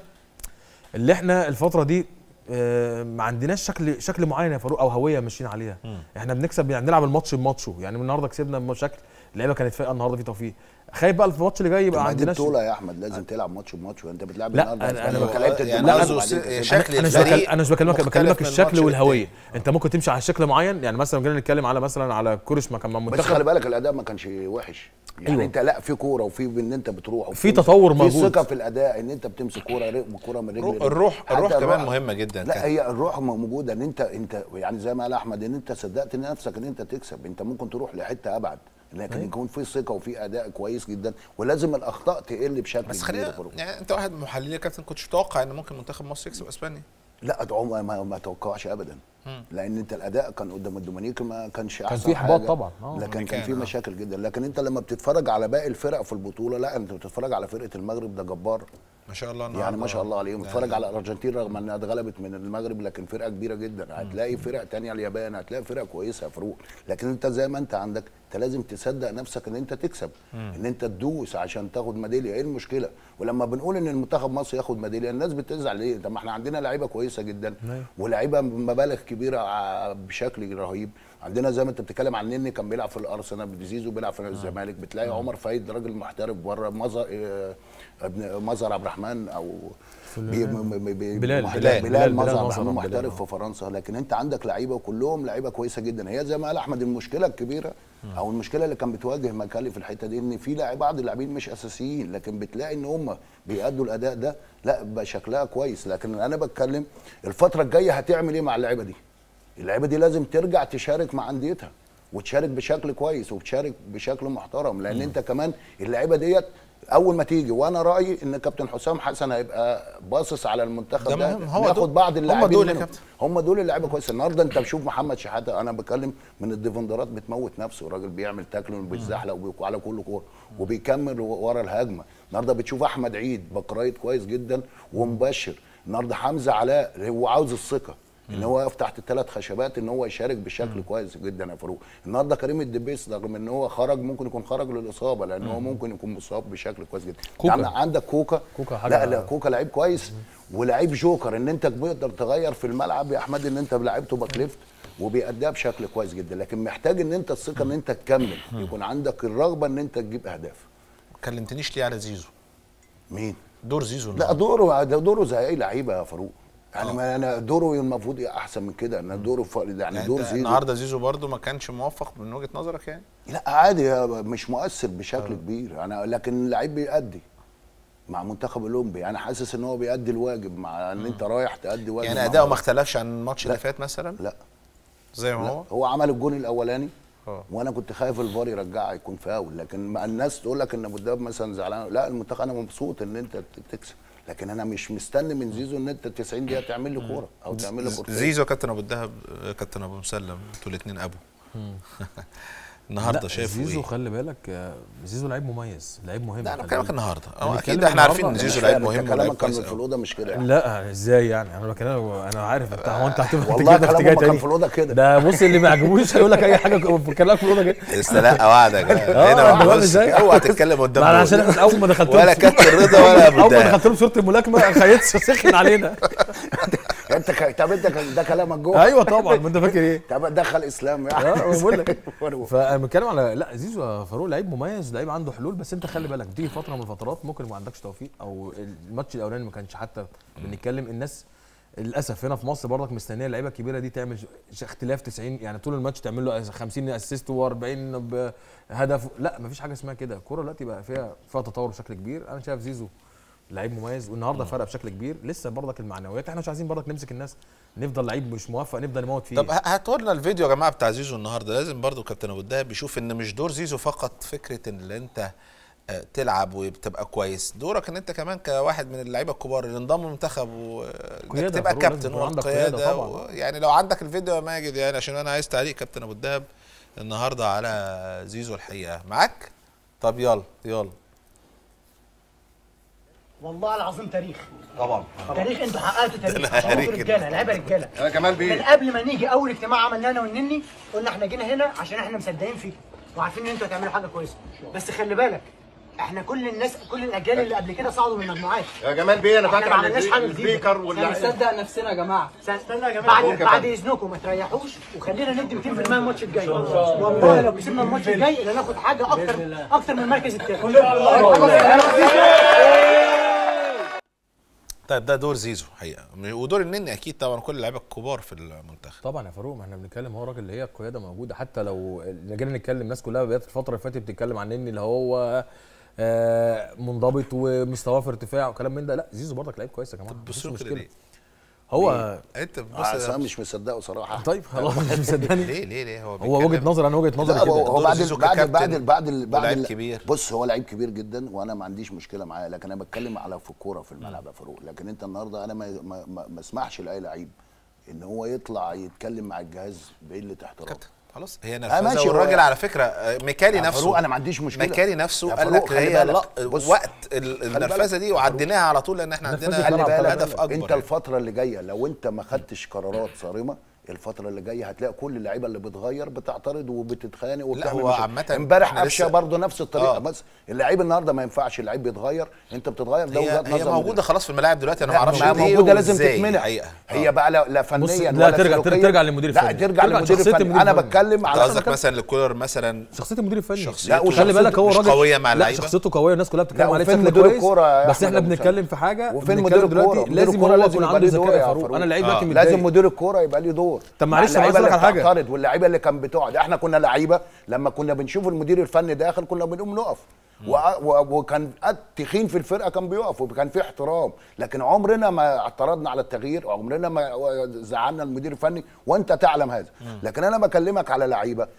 اللي احنا الفتره دي آه، ما عندناش شكل شكل معين يا فاروق او هويه ماشيين عليها احنا بنكسب يعني نلعب الماتش بماتشه يعني النهارده كسبنا بشكل اللعيبه كانت فايقه النهارده في توفيق خايف بقى في الماتش اللي جاي يبقى ما دي عندنا بطوله يا احمد لازم تلعب ماتش بماتش وانت بتلعب لا، النهارده أنا- أسبانيا. أنا- انت لعبت يعني الدماغ قصده وبعدين س- كسبت. شكل انا مش الفريق بكلم انا مش بكلمك مختلف بكلمك من الشكل الماتش والهويه للتاني. انت ممكن تمشي على شكل معين يعني مثلا جينا نتكلم على مثلا على كورش ما كان مع بس المنتخب خلي بالك الاداء ما كانش وحش يعني أيوة. أيوة. انت لا في كوره وفي ان انت بتروح في تطور في موجود. ثقه في الاداء ان انت بتمسك كوره رقم كوره من رجل الروح- لرجل. الروح حتى الروح كمان مهمه جدا لا كان. هي الروح موجوده ان انت انت يعني زي ما قال احمد ان انت صدقت نفسك ان انت تكسب انت ممكن تروح لحته ابعد لكن يكون في ثقه وفي اداء كويس جدا ولازم الاخطاء تقل بشكل بس كبير يا خلينا فاروق. يعني انت واحد من محللين يا كابتن كنتش متوقع ان ممكن منتخب مصر يكسب اسبانيا لا أدعو ما, ما اتوقعش ابدا لان انت الاداء كان قدام الدومينيك ما كانش احسن في إحباط حاجة. طبعا، آه. لكن كان كان، في آه. مشاكل جدا لكن انت لما بتتفرج على باقي الفرق في البطوله لا انت بتتفرج على فرقه المغرب ده جبار ما شاء الله يعني النهاردة. ما شاء الله عليهم لا، اتفرج لا. على الارجنتين رغم انها اتغلبت من المغرب لكن فرقه كبيره جدا هتلاقي فرق تانية اليابان هتلاقي فرق كويسه يا فاروق لكن انت زي ما انت عندك انت لازم تصدق نفسك ان انت تكسب ان انت تدوس عشان تاخد ميداليه ايه المشكله ولما بنقول ان المنتخب مصر ياخد ميداليه الناس بتزعل ليه طب ما احنا عندنا لعيبه كويسه جدا أيوة. ولاعيبه مبالغ كبيره ع- بشكل رهيب عندنا زي ما انت بتتكلم عن نني كان بيلعب في الارسنال زيزو بيلعب في الزمالك بتلاقي عمر فايد راجل محترف بره مظهر اه، ابن مظهر عبد الرحمن او بي م- م- بي- بلال- محترف- بلال- بلال بلال مظهر عبد مظهر الرحمن بلال، محترف اه. في فرنسا لكن انت عندك لعيبه وكلهم لعيبه كويسه جدا هي زي ما قال احمد المشكله الكبيره او المشكله اللي كان بتواجه مكالي في الحته دي ان في لاعب بعض اللاعبين مش اساسيين لكن بتلاقي ان هم بيأدوا الاداء ده لا بقى شكلها كويس لكن انا بتكلم الفتره الجايه هتعمل ايه مع اللعيبه دي اللعيبه دي لازم ترجع تشارك مع انديتها وتشارك بشكل كويس وتشارك بشكل محترم لان انت كمان اللعيبه ديت اول ما تيجي وانا رايي ان كابتن حسام حسن هيبقى باصص على المنتخب ده ده, مهم. هو ناخد دول- بعض هم اللاعبين دول يا منهم. كابتن. هم دول اللعيبه كويسه النهارده انت بشوف محمد شحاته انا بتكلم من الديفندرات بتموت نفسه الراجل بيعمل تاكل وبيتزحلق وبيك- على كل كوره وبيكمل ورا الهجمه النهارده بتشوف احمد عيد بقرايد كويس جدا ومبشر النهارده حمزه علاء هو عاوز الثقه ان هو يقف تحت الثلاث خشبات ان هو يشارك بشكل كويس جدا يا فاروق النهارده كريم الدبيس رغم ان هو خرج ممكن يكون خرج للاصابه لان هو ممكن يكون مصاب بشكل كويس جدا كوكا. عندك- عندك كوكا كوكا حاجة- لا لا كوكا لعيب كويس ولعيب جوكر ان انت بتقدر تغير في الملعب يا احمد ان انت لعيبته باك ليفت وبيأديها بشكل كويس جدا لكن محتاج ان انت الثقه ان انت تكمل يكون عندك الرغبه ان انت تجيب اهداف ما كلمتنيش ليه على زيزو مين دور زيزو لا النهاردة. دوره ده دوره زي اي لعيبه يا فاروق يعني ما انا دوره المفروض احسن من كده ان دوره ف... يعني يعني دور أنت زيزو النهارده زيزو برضو ما كانش موفق من وجهه نظرك يعني لا عادي مش مؤثر بشكل كبير انا لكن اللعيب بيأدي مع منتخب اولمبي انا حاسس ان هو بيأدي الواجب مع ان انت رايح تأدي واجب يعني مع اداؤه ما فريق. اختلفش عن الماتش اللي لا. فات مثلا لا زي ما لا هو هو عمل الجون الاولاني اه. وانا كنت خايف الفار يرجعها يكون فاول لكن مع الناس تقول لك ان ابو الدهب مثلا زعلان لا المنتخب انا مبسوط ان انت تكسب لكن انا مش مستني من زيزو ان انت 90 دقيقه تعمل لي كوره او تعمل لي كورتين زيزو كابتن ابو الدهب آه، كابتن ابو مسلم انتوا الاثنين ابو النهارده لا شايفه زيزو ايه؟ خلي بالك آه، زيزو لعيب مميز لعيب مهم لا انا خلي بكلمك بالك. النهارده أنا اه بتكلم اكيد احنا عارفين ان النهاردة. زيزو مش لعيب فاهم، مهم انت ولعيب كلامك كان كويس في أوي. الاوضه مش كده يعني. لا ازاي يعني انا بكلمك انا عارف انت هو انت هتبقى والله كده في كلامه اتجاه ما كان تاني. في الأوضة كده. ده بص اللي ما يعجبوش هيقول لك اي حاجه في كلامك في الاوضه كده استلقى وعدك اه هنا انت فاهم بص ازاي؟ اوعى تتكلم قدام ما انا دول. عشان اول ما دخلت ولا كابتن رضا ولا ابو اول ما الدهب دخلت لهم صوره الملاكمه خيط سخن علينا انت ك... طب انت ك- ده كلامك جوه ايوه طبعا ما انت فاكر ايه طب دخل اسلام يعني اه بقول لك فاروق. فانا بتكلم على لا زيزو يا فاروق لعيب مميز لعيب عنده حلول بس انت خلي بالك بتيجي فتره من الفترات ممكن ما عندكش توفيق او الماتش الاولاني ما كانش حتى بنتكلم الناس للاسف هنا في مصر برضك مستنيه اللعيبه الكبيره دي تعمل ش- اختلاف 90 يعني طول الماتش تعمل له 50 اسيست و40 هدف لا مفيش حاجه اسمها كده الكوره دلوقتي بقى فيها فيها تطور بشكل كبير انا شايف زيزو لعيب مميز والنهارده فرق بشكل كبير لسه برضك المعنويات احنا مش عايزين برضك نمسك الناس نفضل لعيب مش موفق نفضل نموت فيه طب ه- هاتوا لنا الفيديو يا جماعه بتاع زيزو النهارده لازم برضو كابتن ابو الدهب يشوف ان مش دور زيزو فقط فكره ان انت آه، تلعب وبتبقى كويس دورك ان انت كمان كواحد من اللعيبه الكبار اللي انضموا المنتخب وانك قيادة تبقى فاروق، لازم كابتن يكون عندك قيادة والقياده طبعاً. و... يعني لو عندك الفيديو يا ماجد يعني عشان انا عايز تعليق كابتن ابو الدهب النهارده على زيزو الحقيقه معاك طب يلا يلا والله العظيم تاريخ طبعا تاريخ انتوا حققتوا تاريخ أنا عشان انتوا هريك رجاله لعيبه رجاله انا كمان من بيه قبل ما نيجي اول اجتماع عملناه انا والنني قلنا احنا جينا هنا عشان احنا مصدقين فيكم وعارفين ان انتوا هتعملوا حاجه كويسه بس خلي بالك احنا كل الناس كل الاجيال اللي قبل كده صعدوا من المجموعات يا جمال بيه انا احنا فاكر ما عن عملناش حاجه السبيكر جديده واللعيبه نصدق نفسنا يا جماعه استنى يا جماعه بعد, بعد اذنكم ما تريحوش وخلينا ندي 200% الماتش الجاي والله لو كسبنا الماتش الجاي لا ناخد حاجه اكتر اكتر من المركز الثاني طيب ده دور زيزو حقيقه ودور النني اكيد طبعا كل اللعيبه الكبار في المنتخب طبعا يا فاروق ما احنا بنتكلم هو راجل اللي هي القياده موجوده حتى لو جينا نتكلم الناس كلها بقت الفتره اللي فاتت بتتكلم عن ان اللي هو آه، منضبط ومستواه في ارتفاع وكلام من ده لا زيزو برضك لعيب كويس يا جماعه مفيش بصوا كده مشكله ليه هو انت بص آه، أصل انا مش مصدقه صراحه طيب خلاص مش مصدقني ليه ليه ليه هو هو وجهه بيتكلم- نظر انا وجهه نظري لا هو كده هو دور بعد زيزو بعد ككابتن بعد بعد ال- بعد ولاعب ال- كبير. بص هو لعيب كبير جدا وانا ما عنديش مشكله معاه لكن انا بتكلم على في الكوره في الملعب يا فاروق لكن انت النهارده انا ما ما, ما, ما اسمحش لاي لعيب ان هو يطلع يتكلم مع الجهاز بقله احترام كابتن خلاص هي آه، نرفزه ماشي، هو- والراجل على فكره آه، ميكالي يا نفسه فاروق انا ما عنديش مشكله ميكالي نفسه يا قال فاروق لك خلي هي بالك. لا بص، وقت ال- النرفزه دي وعديناها على طول لان احنا نرفزة عندنا الملعب، خلي هدف اكبر انت يعني. الفتره اللي جايه لو انت ما خدتش قرارات صارمه الفترة اللي جايه هتلاقي كل اللعيبه اللي بتغير بتعترض وبتتخانق وبتعمل هو مشاكل. عامة امبارح احنا قفشه لسه- برضه نفس الطريقه آه. بس اللعيب النهارده ما ينفعش اللعيب بيتغير انت بتتغير ده هي, وجهات هي نظر موجوده خلاص في الملاعب دلوقتي انا ما لا، اعرفش ما ليه موجوده لازم وإزاي تتمنع الحقيقة. هي بقى لا, لا فنيا لا، ولا ترجع- سلوكيا. ترجع للمدير لا الفني. ترجع ترجع للمدير لشخصية الفني المدير انا الفني. بتكلم انت على قصدك مثلا لكولر مثلا شخصيه المدير الفني شخصيته لا خلي بالك هو مش راجل قوية مع لا اللعيبة. شخصيته قويه والناس كلها بتتكلم لا، عليه وفين بشكل مدير كويس الكورة يا بس أحمد احنا أبو بنتكلم في حاجه وفين بنتكلم مدير دلوقتي الكوره مدير لازم الكوره هو لازم يكون يبقى عنده ليه دور ذكاء يا يا فاروق فاروق انا لعيب آه. دلوقتي متضايق لازم مدير الكوره يبقى ليه دور طب مع معلش أنا عايز اللعيبة أقول لك اللي على حاجة. بتعترض واللعيبه اللي كانت بتقعد احنا كنا لعيبه لما كنا بنشوف المدير الفني داخل كنا بنقوم نقف و... و... وكان التخين في الفرقه كان بيقف وكان في احترام لكن عمرنا ما اعترضنا على التغيير عمرنا ما زعلنا المدير الفني وانت تعلم هذا لكن انا بكلمك على لعيبه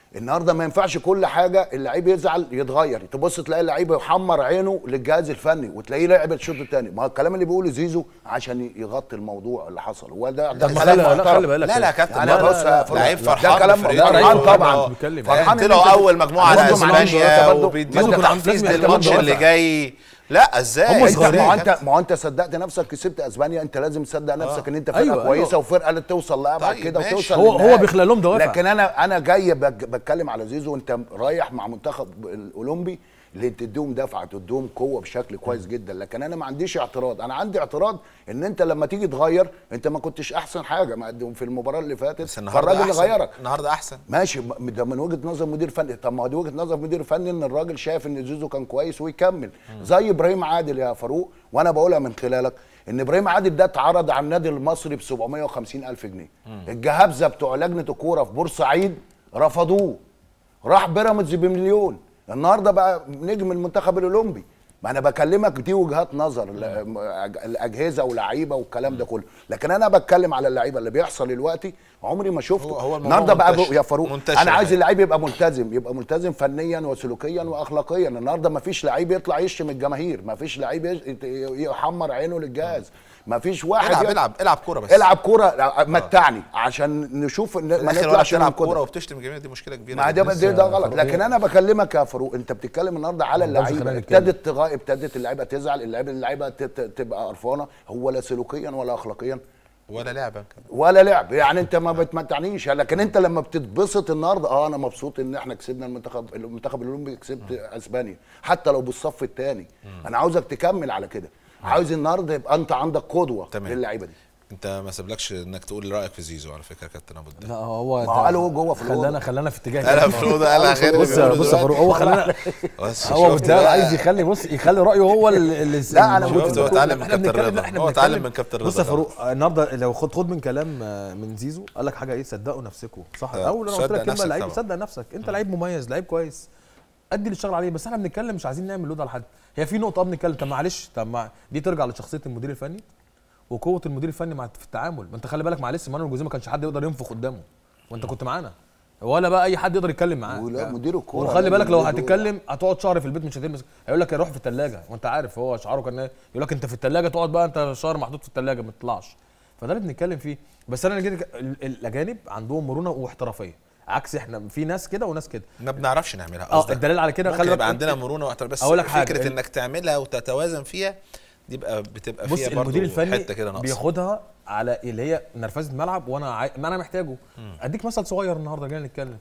النهارده ما ينفعش كل حاجه اللعيب يزعل يتغير تبص تلاقي اللعيب يحمر عينه للجهاز الفني وتلاقيه لعب الشوط الثاني ما هو الكلام اللي بيقوله زيزو عشان يغطي الموضوع اللي حصل هو ده ده طب ما كلام لا- لا، محترم. خلي بالك لا لا يا كابتن يعني لا، بص لا، يا لا، فلان، لعيب ده فرحان كلام بفريقه فرحان وإنه طبعا بيتكلم. فرحان إن طلعوا أنت- اول مجموعه على برضه معلش اسبانيا يا برضه. وبيديهم ما أنت تحفيز لازم للماتش يتكلم اللي دوافع. جاي لا ازاي هم انت صغيرين. ما هو انت ما هو انت صدقت نفسك كسبت اسبانيا انت لازم تصدق نفسك ان انت فرقه أيوة، كويسه أيوة. وفرقه اللي توصل لابعد طيب، كده ماشي. وتوصل هو- هو للنهائي. بيخلق لهم دوافع. لكن انا انا جاي بك- بتكلم على زيزو وانت رايح مع منتخب الاولمبي اللي تديهم دفعه تديهم قوه بشكل كويس جدا لكن انا ما عنديش اعتراض انا عندي اعتراض ان انت لما تيجي تغير انت ما كنتش احسن حاجه مقدم في المباراه اللي بس فاتت النهارده فالراجل احسن غيرك النهارده احسن ماشي م- ده من وجهه نظر مدير فني طب ما هو دي وجهه نظر مدير فني ان الراجل شايف ان زيزو كان كويس ويكمل زي ابراهيم عادل يا فاروق وانا بقولها من خلالك ان ابراهيم عادل ده اتعرض على النادي المصري ب 750 الف جنيه الجهابزه بتوع لجنه الكوره في بورسعيد رفضوه راح بيراميدز بمليون النهارده بقى نجم المنتخب الاولمبي ما انا بكلمك دي وجهات نظر ل- م- أج- الاجهزه ولاعيبه والكلام ده كله لكن انا بتكلم على اللعيبه اللي بيحصل دلوقتي عمري ما شفته هو- هو الموضوع النهارده بقى منتشر. ب- يا فاروق منتشر انا عايز الحقيقة. اللعيب يبقى ملتزم يبقى ملتزم فنيا وسلوكيا واخلاقيا النهارده ما فيش لعيب يطلع يشتم الجماهير ما فيش لعيب يش- يت- يحمر عينه للجهاز ما فيش واحد العب يط- العب العب كوره بس العب كوره متعني عشان نشوف ان في ما الاخر ولا نطلعش بتلعب من كوره كده وبتشتم الجميع دي مشكله كبيره ما جداً. ده ده, ده غلط فاروق لكن إيه؟ انا بكلمك يا فاروق انت بتتكلم النهارده على برضه اللعيبه خلينا نتكلم. ابتدت تغا... ابتدت اللعيبه تزعل اللعيبه اللعيبه ت- ت- تبقى قرفانه هو لا سلوكيا ولا اخلاقيا ولا لعبه ولا لعب يعني انت ما بتمتعنيش لكن انت لما بتتبسط النهارده اه انا مبسوط ان احنا كسبنا المنتخب المنتخب الاولمبي كسبت اسبانيا حتى لو بالصف الثاني انا عاوزك تكمل على كده عاوز النهارده يبقى انت عندك قدوه تمام. للعيبه دي انت ما سابلكش انك تقول رايك في زيزو على فكره يا كابتن ابو الدهب لا هو ما هو قال هو جوه في الأوضة. خلانا خلانا في اتجاه قالها في الاوضه قالها غير اللي بص بيقوله بص يا دلوقتي. فاروق هو خلانا بس هو شفت بالدهب بقى؟ عايز يخلي بص يخلي رايه هو اللي اللي لا، أنا شفت هو اتعلم من إحنا كابتن بنتكلم- رضا. إحنا هو اتعلم بنتكلم- من كابتن رضا بص يا خلاص. فاروق النهارده لو خد خد من كلام آه، من زيزو قال لك حاجه ايه صدقوا نفسكم صح آه، اول انا قلت صدق لك كلمه نفسك لعيب طبعا. صدق نفسك انت لعيب مميز لعيب كويس ادي اللي اشتغل عليه بس احنا بنتكلم مش عايزين نعمل لود على حد هي في نقطه اه بنتكلم طب معلش طب ما دي ترجع لشخصيه المدير الفني وقوه المدير الفني مع في التعامل ما انت خلي بالك معلش مانويل جوزيه ما كانش حد يقدر ينفخ قدامه وانت كنت معانا ولا بقى اي حد يقدر يتكلم معاه ولا مدير الكورة وخلي بالك لو لازم يدور. هتتكلم هتقعد شهر في البيت مش هتلمس هيقول لك روح في الثلاجه وانت عارف هو شعاره كان ايه يقول لك انت في الثلاجه تقعد بقى انت شهر محطوط في الثلاجه ما تطلعش فده اللي بنتكلم فيه بس انا جيت ال- الاجانب عندهم مرونه واحترافيه عكس احنا في ناس كده وناس كده ما بنعرفش نعملها اه قصدك. الدليل على كده ممكن خلي يبقى بالك عندنا مرونه واحترام بس أقول لك فكره حاجة، ال- انك تعملها وتتوازن فيها دي بقى بتبقى بص فيها برضه المدير الفني حته كده ناقصه بياخدها على اللي هي نرفزه الملعب وانا عاي... ما انا محتاجه اديك مثل صغير النهارده جاي نتكلم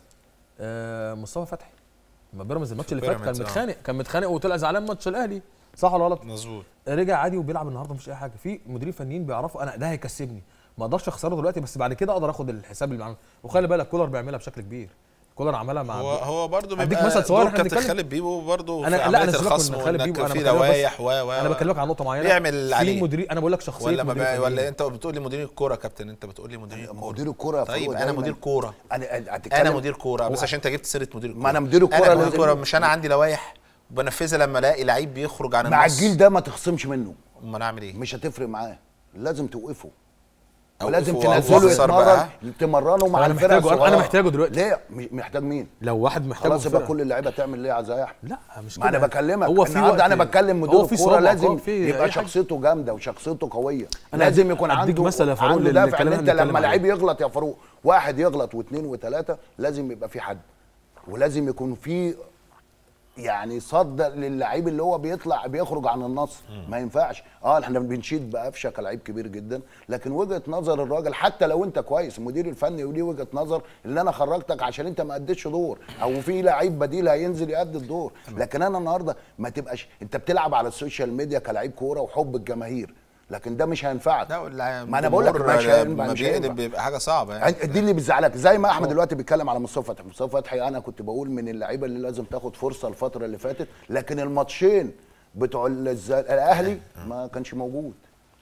آه مصطفى فتحي لما بيراميدز الماتش اللي فات كان بيراميدز، آه. متخانق كان متخانق وطلع زعلان ماتش الاهلي صح ولا غلط؟ مظبوط رجع عادي وبيلعب النهارده مفيش اي حاجه في مديرين فنيين بيعرفوا انا ده هيكسبني ما اقدرش اخسره دلوقتي بس بعد كده اقدر اخد الحساب اللي بعمله وخلي بالك كولر بيعملها بشكل كبير كولر عملها مع هو هو برضه أديك بيبقى مثل صغير دور إحنا كابتن بنتكلم. خالد بيبو برضه في انا لا عمليه انا سيبك الخصم من خالد وانك بيبو انا في بكلمك بس- لوايح و و انا بكلمك عن نقطه معينه بيعمل اللي في عليه مدير انا بقول لك شخصيه ولا ما مدير بقى ولا فنيين. انت بتقول لي مدير الكوره يا كابتن انت بتقول لي مدير الكوره مدير الكوره يا طيب فاروق انا دايماً- مدير كوره انا انا هتتكلم مدير كوره بس هو- عشان انت جبت سيره مدير الكوره ما أنا مدير الكورة انا مدير لازم- الكوره مش انا عندي لوايح بنفذها لما الاقي لعيب بيخرج عن مع النص الجيل ده ما تخصمش منه امال اعمل ايه؟ مش هتفرق معاه لازم توقفه أوقفه ولازم أو تنزله أخسر بقى. يتمرن تمرنه مع أنا الفرق محتاجه، أنا- الصغيرة. أنا محتاجه دلوقتي. ليه مش محتاج مين لو واحد محتاج خلاص يبقى كل اللعيبه تعمل ليه يا عزاي احمد لا مش ما انا كده. بكلمك هو في النهارده انا وقت- بتكلم مدير هو في الكوره صعوبة، لازم آه، في يبقى أي حاجة. شخصيته جامده وشخصيته قويه أنا لازم أديك- يكون أديك عنده مثل يا فاروق عنده للي دافع ان الكلام انت اللي لما بنتكلم لعيب يغلط يا فاروق واحد يغلط واثنين وثلاثه لازم يبقى في حد ولازم يكون في يعني صد للعيب اللي هو بيطلع بيخرج عن النص ما ينفعش اه احنا بنشيد بقفشه كلاعب كبير جدا لكن وجهه نظر الراجل حتى لو انت كويس المدير الفني وليه وجهه نظر ان انا خرجتك عشان انت ما اديتش دور او في لعيب بديل هينزل يأدي الدور لكن انا النهارده ما تبقاش انت بتلعب على السوشيال ميديا كلاعب كوره وحب الجماهير لكن ده مش هينفعك لا ولا ما انا بقول لك مش هينفع- ما مش هينفع. بيقلب بيبقى حاجه صعبه يعني أنت- دي اللي بتزعلك زي ما احمد دلوقتي بيتكلم على مصطفى فتحي مصطفى فتحي انا كنت بقول من اللعيبه اللي لازم تاخد فرصه الفتره اللي فاتت لكن الماتشين بتوع الز- الاهلي ما كانش موجود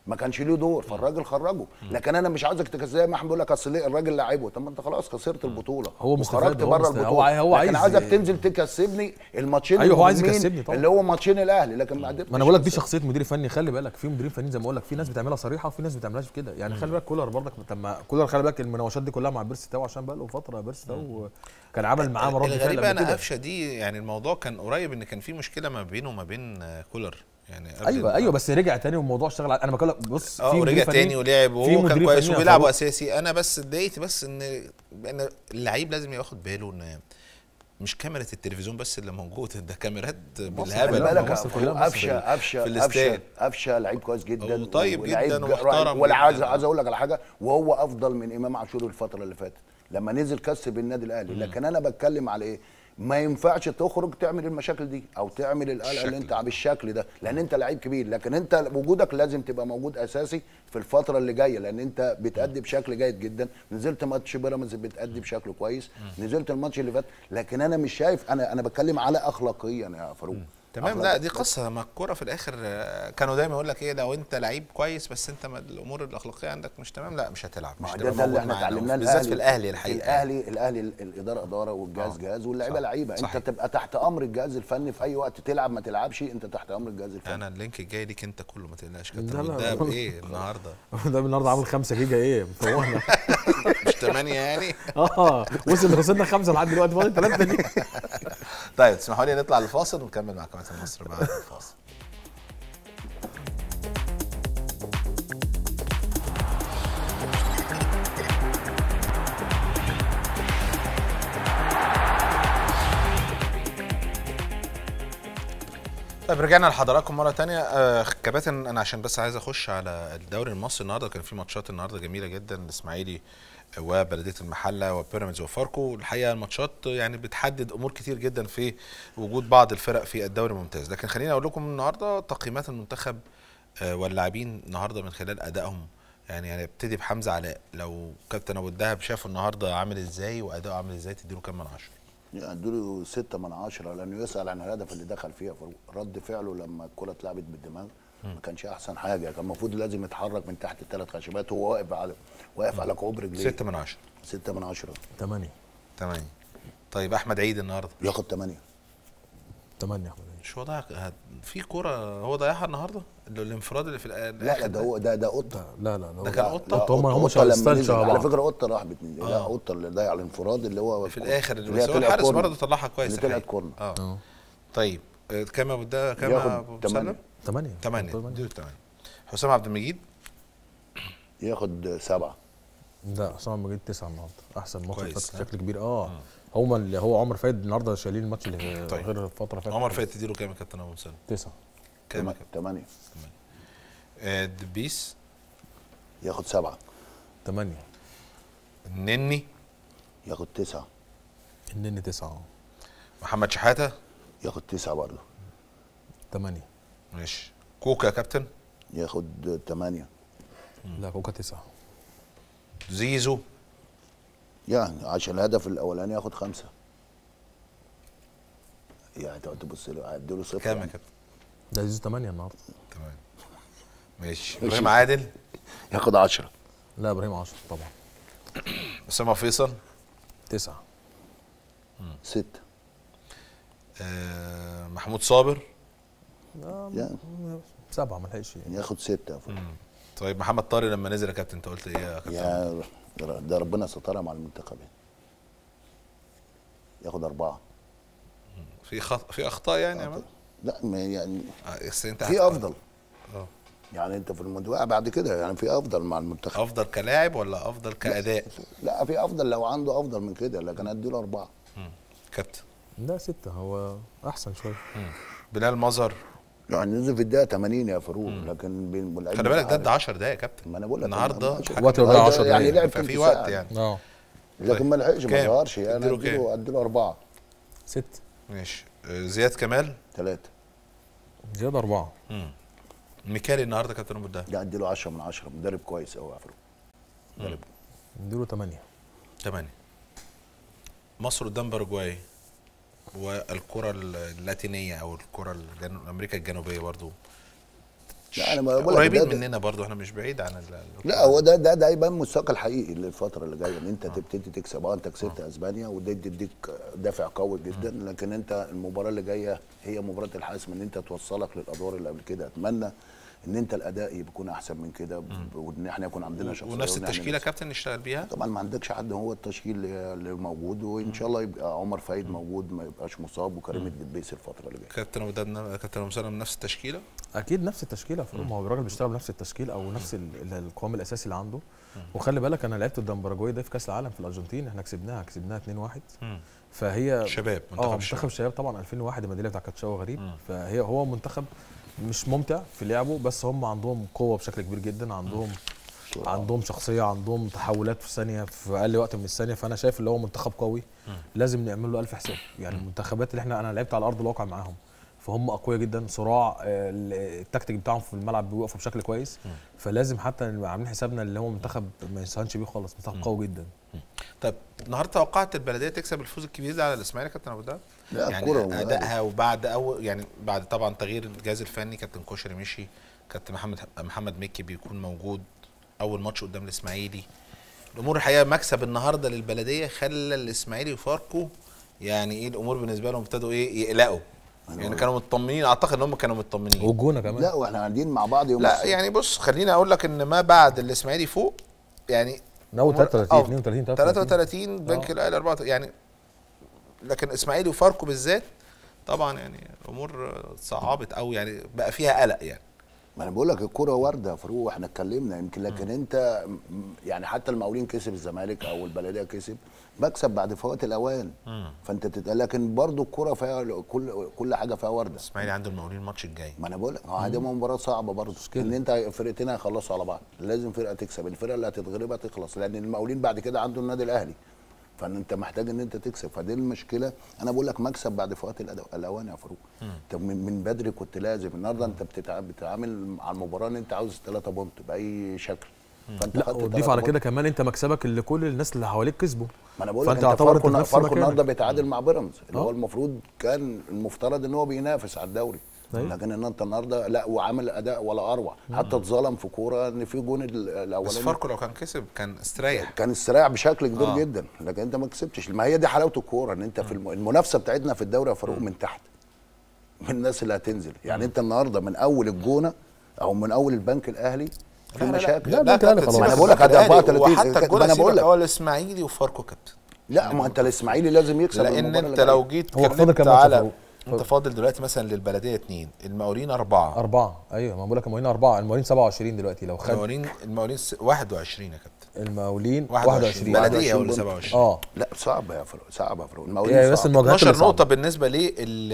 ما كانش ليه دور فالراجل خرجه لكن انا مش عايزك تكسر زي ما احمد بيقول لك اصل ليه الراجل لعبه طب ما انت خلاص خسرت البطوله هو مستفاد، وخرجت هو بره مستفاد. البطوله هو عاي- هو لكن عايز- عايزك تنزل تكسبني الماتشين أيوه، هو عايز المهمين يكسبني طبعا. اللي هو ماتشين الاهلي لكن ما قدرتش ما انا بقول لك دي تكسب. شخصيه مدير فني خلي بالك في مديرين فنيين زي ما بقول لك في ناس بتعملها صريحه وفي ناس بتعملهاش كده يعني خلي بالك كولر برضك طب ما كولر خلي بالك المناوشات دي كلها مع بيرسي تاو عشان بقى له فتره بيرسي تاو كان عمل معاه مرات الغريبه انا قفشه دي يعني الموضوع كان قريب ان كان في مشكله ما بينه وما بين آه، كولر يعني قبل ايوه ال- ايوه بس رجع تاني والموضوع اشتغل على- انا بقول لك بص اه في ورجع مدير تاني فني- ولعب في وهو كان مديرين كويس فنيين وبيلعب فاروق. اساسي انا بس اتضايقت بس ان ان اللعيب لازم ياخد باله ان مش كاميرا التلفزيون بس اللي موجوده ده كاميرات خلي بالهبل بالك مصر كلها مصر قفشه في قفشه الاستاد. قفشه قفشه لعيب كويس جدا هو طيب ولعيب جدا ج- ومحترم ولا عايز جداً. عايز اقول لك على حاجه وهو افضل من امام عاشور الفتره اللي فاتت لما نزل كسب النادي الاهلي لكن انا بتكلم على ايه ما ينفعش تخرج تعمل المشاكل دي او تعمل القلق اللي الشكل انت ده. بالشكل ده لان انت لعيب كبير لكن انت وجودك لازم تبقى موجود اساسي في الفتره اللي جايه لان انت بتأدي بشكل جيد جدا نزلت ماتش بيراميدز بتأدي بشكل كويس نزلت الماتش اللي فات لكن انا مش شايف انا انا بتكلم على اخلاقيا يا فاروق تمام أخلاق- لا دي قصه ما الكوره في الاخر آه، كانوا دايما يقول لك ايه لو انت لعيب كويس بس انت ما الامور الاخلاقيه عندك مش تمام لا مش هتلعب مش ما هتبقى ده, ده اللي موجود احنا معانا. اتعلمناه بالذات في الاهلي الحقيقه الاهلي الاهلي ال- الاداره اداره والجهاز آه. جهاز واللعيبه صح. لعيبه صحيح. انت تبقى تحت امر الجهاز الفني في اي وقت تلعب ما تلعبش انت تحت امر الجهاز الفني انا اللينك الجاي ليك انت كله ما تقلقش لا، كابتن لا. ده بايه النهارده ده النهارده عامل 5 جيجا ايه مفوهنا مش 8 يعني اه وصل وصلنا خمسه لحد دلوقتي فاضل ثلاثه تانيين طيب اسمحوا لي نطلع الفاصل ونكمل مع كابتن مصر بعد الفاصل طيب رجعنا لحضراتكم مره تانية آه كباتن انا عشان بس عايز اخش على الدوري المصري النهارده كان في ماتشات النهارده جميله جدا الاسماعيلي وبلديه المحله وبيراميدز وفاركو الحقيقه الماتشات يعني بتحدد امور كتير جدا في وجود بعض الفرق في الدوري الممتاز لكن خليني اقول لكم النهارده تقييمات المنتخب آه، واللاعبين النهارده من خلال ادائهم يعني يعني ابتدي بحمزه علاء لو كابتن ابو الدهب شافه النهارده عامل ازاي واداؤه عامل ازاي تديله كام من عشرة يعني ادوا ستة من عشرة لانه يسال عن الهدف اللي دخل فيها فاروق رد فعله لما الكره اتلعبت بالدماغ ما كانش احسن حاجه كان المفروض لازم يتحرك من تحت الثلاث خشبات هو واقف على واقف على كعوب رجليه ستة من عشرة ستة من عشرة 8 تمام طيب احمد عيد النهارده ياخد 8 8 يا احمد مش هو ضيع هت- في كوره هو ضيعها النهارده اللي- الانفراد اللي في الآ- لا الاخر لا ده هو ده ده قطه لا لا ده لا كان لا، قطة؟ لا، هم- هم قطة شغال لما ستايل نزل. شبه على بعض. فكره قطه راح باتنين لا آه. قطه اللي ضيع الانفراد اللي هو في الاخر اللي اللي هي بس هو طلعت الحارس كورنر. برضه طلعها كويس اللي طلعت الحقيقة. كورنر اه اه طيب آه، كام ابو ده كام ياخد ابو تمانية. مسلم 8 8 اديله 8 حسام عبد المجيد ياخد سبعه لا حسام مجيد 9 النهارده احسن ماتش كويس، فات ها؟ بشكل كبير اه هما اللي هو عمر فايد النهارده شايلين الماتش اللي طيب. غير الفتره اللي فاتت عمر فايت تديله كام يا كابتن ابو مسلم 9 كام يا كابتن 8 آه، دبيس ياخد سبعه 8 النني ياخد تسعه النني 9 محمد شحاته ياخد تسعه برضه 8 ماشي كوكا يا كابتن ياخد 8 لا كوكا 9 زيزو يعني عشان الهدف الاولاني ياخد خمسه يعني تقعد تبص له اديله صفر كام يا يعني. كابتن ده زيزو 8 النهارده تمام ماشي ابراهيم عادل ياخد 10 لا ابراهيم 10 طبعا اسامه فيصل 9 6 آه، محمود صابر يعني 7 ما لحقش يعني ياخد 6 طيب محمد طارق لما نزل يا كابتن انت قلت ايه يا كابتن يا ده- ده ربنا سترها مع المنتخب يعني. ياخد أربعة في خط... في اخطاء يعني يا مان؟ لا ما يعني آه، بس انت في هت- أفضل اه يعني أنت في المنتخب بعد كده يعني في أفضل مع المنتخب افضل كلاعب ولا افضل كاداء لا في أفضل لو عنده أفضل من كده لكن أديله أربعة كابتن لا 6 هو احسن شويه بلال مظهر يعني نزل في الدقيقة 80 يا فاروق لكن بين واللعيب خلي بالك ده عارف. ده 10 دقايق يا كابتن ما أنا بقول لك النهارده أنا- الحكم- وقت الضياع 10 يعني دقايق لعب ففي تلت وقت ساعة. يعني اه لكن ما لحقش ما كام؟ ظهرش يعني تديله كام؟ اديله اديله أربعة 6 ماشي آه، زياد كمال ثلاثة زياده 4 ميكالي النهارده كابتن ابو الدهب لا اديله 10 من 10 مدرب كويس قوي يا فاروق نديله 8 8 مصر قدام باراجواي والكره اللاتينيه او الكره الجنو... امريكا الجنوبيه برضو لا انا ما بقول لك قريبين ده- مننا برضو احنا مش بعيد عن ال- لا هو ده ده ده يبان مستواك الحقيقي للفتره اللي جايه ان انت تبتدي تكسب اه انت كسبت اسبانيا وده يديك دافع قوي جدا لكن انت المباراه اللي جايه هي مباراه الحاسم ان انت توصلك للادوار اللي قبل كده اتمنى ان انت الاداء يكون احسن من كده ب- وان احنا يكون عندنا شخصيه ونفس وإن إحنا التشكيله نكسب. كابتن نشتغل بيها طبعا ما عندكش حد هو التشكيل اللي اللي موجود وان شاء الله يبقى عمر فايد موجود ما يبقاش مصاب وكريم الدبيس الفتره اللي جايه كابتن ابو دهب كابتن ابو مسلم نفس التشكيله اكيد نفس التشكيله فاروق ما هو الراجل بيشتغل بنفس التشكيل او نفس ال- ال- القوام الاساسي اللي عنده وخلي بالك انا لعبت قدام باراجواي ده في كاس العالم في الارجنتين احنا كسبناها كسبناها 2-1 فهي شباب اه منتخب منتخب الشباب الشباب طبعا 2001 الميداليه بتاع كاتشاو غريب فهي هو منتخب مش ممتع في لعبه بس هم عندهم قوه بشكل كبير جدا عندهم عندهم شخصيه عندهم تحولات في ثانيه في اقل وقت من الثانيه فانا شايف اللي هو منتخب قوي لازم نعمل له الف حساب يعني المنتخبات اللي احنا انا لعبت على ارض الواقع معاهم فهم اقوياء جدا صراع آه، ال- التكتيك بتاعهم في الملعب بيوقفوا بشكل كويس فلازم حتى نبقى عاملين حسابنا اللي هو منتخب ما يستهانش بيه خالص منتخب قوي جدا طيب النهارده توقعت البلديه تكسب الفوز الكبير ده على الاسماعيلي يا كابتن ابو دهب لا، يعني الكرة ومالك. ادائها وبعد اول يعني بعد طبعا تغيير الجهاز الفني كابتن كوشري مشي كابتن محمد محمد مكي بيكون موجود اول ماتش قدام الاسماعيلي الامور الحقيقه مكسب النهارده للبلديه خلى الاسماعيلي وفاركو يعني ايه الامور بالنسبه لهم ابتدوا ايه يقلقوا يعني كانوا مطمنين اعتقد ان هم كانوا مطمنين والجونه كمان لا واحنا قاعدين مع بعض يوم لا السبت. يعني بص خليني اقول لك ان ما بعد الاسماعيلي فوق يعني من اول 33 أو 32 33 بنك الاهلي 34 يعني لكن اسماعيلي وفاركو بالذات طبعا يعني الامور صعبت قوي يعني بقى فيها قلق يعني ما انا بقول لك الكوره وارده يا فاروق احنا اتكلمنا يمكن لكن انت م- يعني حتى المقاولين كسب الزمالك او البلديه كسب مكسب بعد فوات الاوان فانت تت... لكن برضو الكوره فيها كل كل حاجه فيها ورده اسماعيلي عنده المقاولين الماتش الجاي ما انا بقول لك هو دي مباراه صعبه برضه ان انت فرقتين هيخلصوا على بعض لازم فرقه تكسب الفرقه اللي هتتغلبها تخلص لان المقاولين بعد كده عنده النادي الاهلي فان انت محتاج ان انت تكسب فدي المشكله انا بقول لك مكسب بعد فوات الأدو- الاوان يا فاروق طب من, من بدري كنت لازم النهارده انت بتتع- بتتعامل على المباراه ان انت عاوز 3 بونت باي شكل فانت لا خدت وتضيف تلاتة على بونت. كده كمان انت مكسبك اللي كل الناس اللي حواليك كسبوا ما انا بقول لك فانت انت يعتبر فاركو انت في نفس فاركو مكانك. النهارده بيتعادل مع بيراميدز اللي اه. هو المفروض كان المفترض ان هو بينافس على الدوري ايوه. لكن ان انت النهارده لا وعمل اداء ولا اروع حتى اتظلم في كوره ان في جون ال- بس الاولاني فاركو لو كان كسب كان استريح كان استريح بشكل كبير آه. آه. جدا لكن انت ما كسبتش ما هي دي حلاوه الكوره ان انت في الم... المنافسه بتاعتنا في الدوري يا فاروق من تحت من الناس اللي هتنزل يعني انت النهارده من اول الجونه او من اول البنك الاهلي في مشاكل لا، البنك الأهلي خلاص. ما انا بقول لك ادي 34 وحتى ما الجول انا بقول لك هو الاسماعيلي وفاركو كابتن لا ما انت الاسماعيلي لازم يكسب لان المباراة انت اللي لو جاية. جيت هو فاضل اتكلمت كام ماتش على فاروق؟ انت فاضل دلوقتي مثلا للبلديه اثنين المقاولين اربعه أربعة أيوه ما بقول لك المقاولين أربعة المقاولين 27 دلوقتي لو خد المقاولين المقاولين س- 21 يا كابتن المقاولين 21 21 بلديه هو اللي 21 27 اه لا صعبه يا فاروق صعبه يا فاروق هي المقاولين بس صعب. المواجهات 12 اللي نقطه صعبة. بالنسبه لل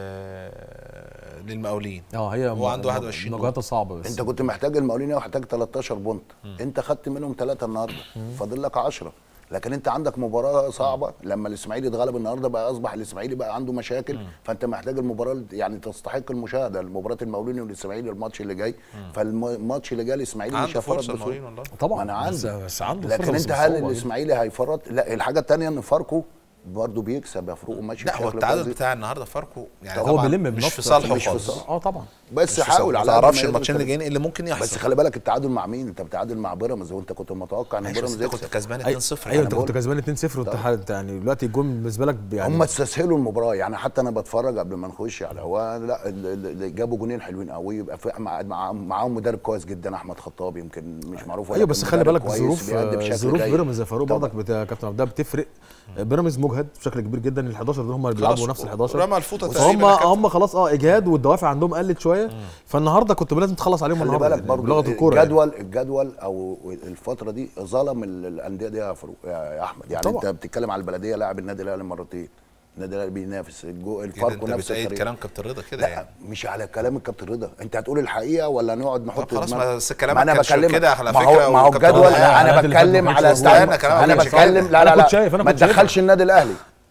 للمقاولين اه هي هو عنده 21 المواجهات الصعبة بس انت كنت محتاج المقاولين محتاج 13 بونت انت خدت منهم ثلاثه النهارده فاضل لك 10 لكن انت عندك مباراه صعبه لما الاسماعيلي اتغلب النهارده بقى اصبح الاسماعيلي بقى عنده مشاكل فانت محتاج المباراه يعني تستحق المشاهده مباراه المقاولين والاسماعيلي الماتش اللي جاي فالماتش اللي جاي الاسماعيلي مش عنده هيفرط فرصه بسهوله المقاولين والله طبعا ما انا بس, عندي بس عنده لكن فرصة انت بس هل صعبة الاسماعيلي هيفرط لا الحاجه الثانيه ان فاركو برضه بيكسب يا فاروق وماشي لا هو بشكل التعادل كويس. بتاع النهارده فاركو يعني هو طبعا بيلم مش بنفسه في صالحه مش في خالص صالحه. اه طبعا بس مش في حاول صالحه. على ما قد تعرفش يقدر الماتشين اللي كده. جايين اللي ممكن يحصل بس خلي بالك التعادل مع مين انت بتعادل مع بيراميدز وانت كنت متوقع ان معلش، بس بيراميدز انت كنت يكسب كسبان 2-0 ايوه انت يعني كنت كسبان 2-0 وانت حد- يعني دلوقتي الجون بالنسبه لك يعني هم استسهلوا المباراه يعني حتى انا بتفرج قبل ما نخش على هو لا ال- ال- اللي جابوا جونين حلوين قوي يبقى في مع مع- معاهم مدرب كويس جدا احمد خطاب يمكن مش معروف ايوه بس خلي بالك ظروف ظروف ظروف بيراميدز يا فاروق برضك بتاع كابتن عبد الوهاب بتفرق بيراميدز مجهد بشكل كبير جدا ال 11 دول هم اللي بيلعبوا نفس ال 11 رمى الفوطه فهم تقريبا يا كابتن. هم خلاص اه اجهاد والدوافع عندهم قلت شويه فالنهارده كنت لازم تخلص عليهم خلي النهارده بالك يعني برضه بلغه الكوره يعني. الجدول الجدول او الفتره دي ظلم ال- الانديه دي يا فاروق يا يا احمد يعني طبعا. انت بتتكلم على البلديه لاعب النادي الاهلي مرتين النادي الاهلي بينافس الجو كده الفاركو انت نفس بتأيد الطريقه كلام كابتن رضا كده لا يعني مش على كلام الكابتن رضا انت هتقول الحقيقه ولا نقعد نحط طب خلاص، دماغ- ما بس كلامك ما انا كانش بكلمك كده على ما فكرة هو ما هو وكابتن الجدول رضا انا قاعد اللي بتكلم كان على مش استعمال موجود. انا أنا مش بتكلم لا أنا لا كنت شايف، أنا لا ما كنت شايف. تدخلش النادي الاهلي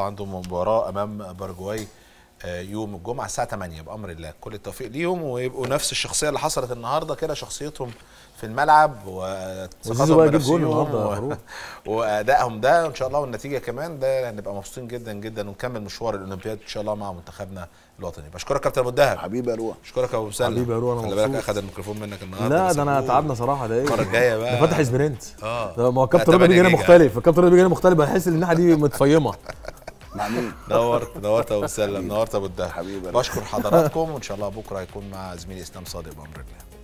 الله عنده مباراه امام باراجواي آه، يوم الجمعه الساعه 8 بامر الله كل التوفيق ليهم ويبقوا نفس الشخصيه اللي حصلت النهارده كده شخصيتهم في الملعب وزيزو بقى وثقتهم يجيب جول بنفسهم النهارده يا و- فاروق. وادائهم ده ان شاء الله والنتيجه كمان ده هنبقى مبسوطين جدا جدا ونكمل مشوار الاولمبياد ان شاء الله مع منتخبنا الوطني بشكرك كابتن ابو الدهب حبيبي يا روح اشكرك يا ابو مسلم حبيبي يا روح، أنا خلي بالك مبسوط. اخد الميكروفون منك النهارده لا بس ده انا أبوه. تعبنا صراحه ده ايه المره الجايه بقى ده فاتح سبرنت اه ده ما هو لا، كابتن رضا 8 بيجي هنا جيجا. مختلف الكابتن رضا بيجي هنا مختلف بحس ان الناحيه دي متفيمه مع مين؟ نورت نورت يا ابو مسلم نورت يا ابو الدهب حبيبي يا روح. بشكر حضراتكم وان شاء الله بكره هيكون مع زميلي اسلام صادق بامر الله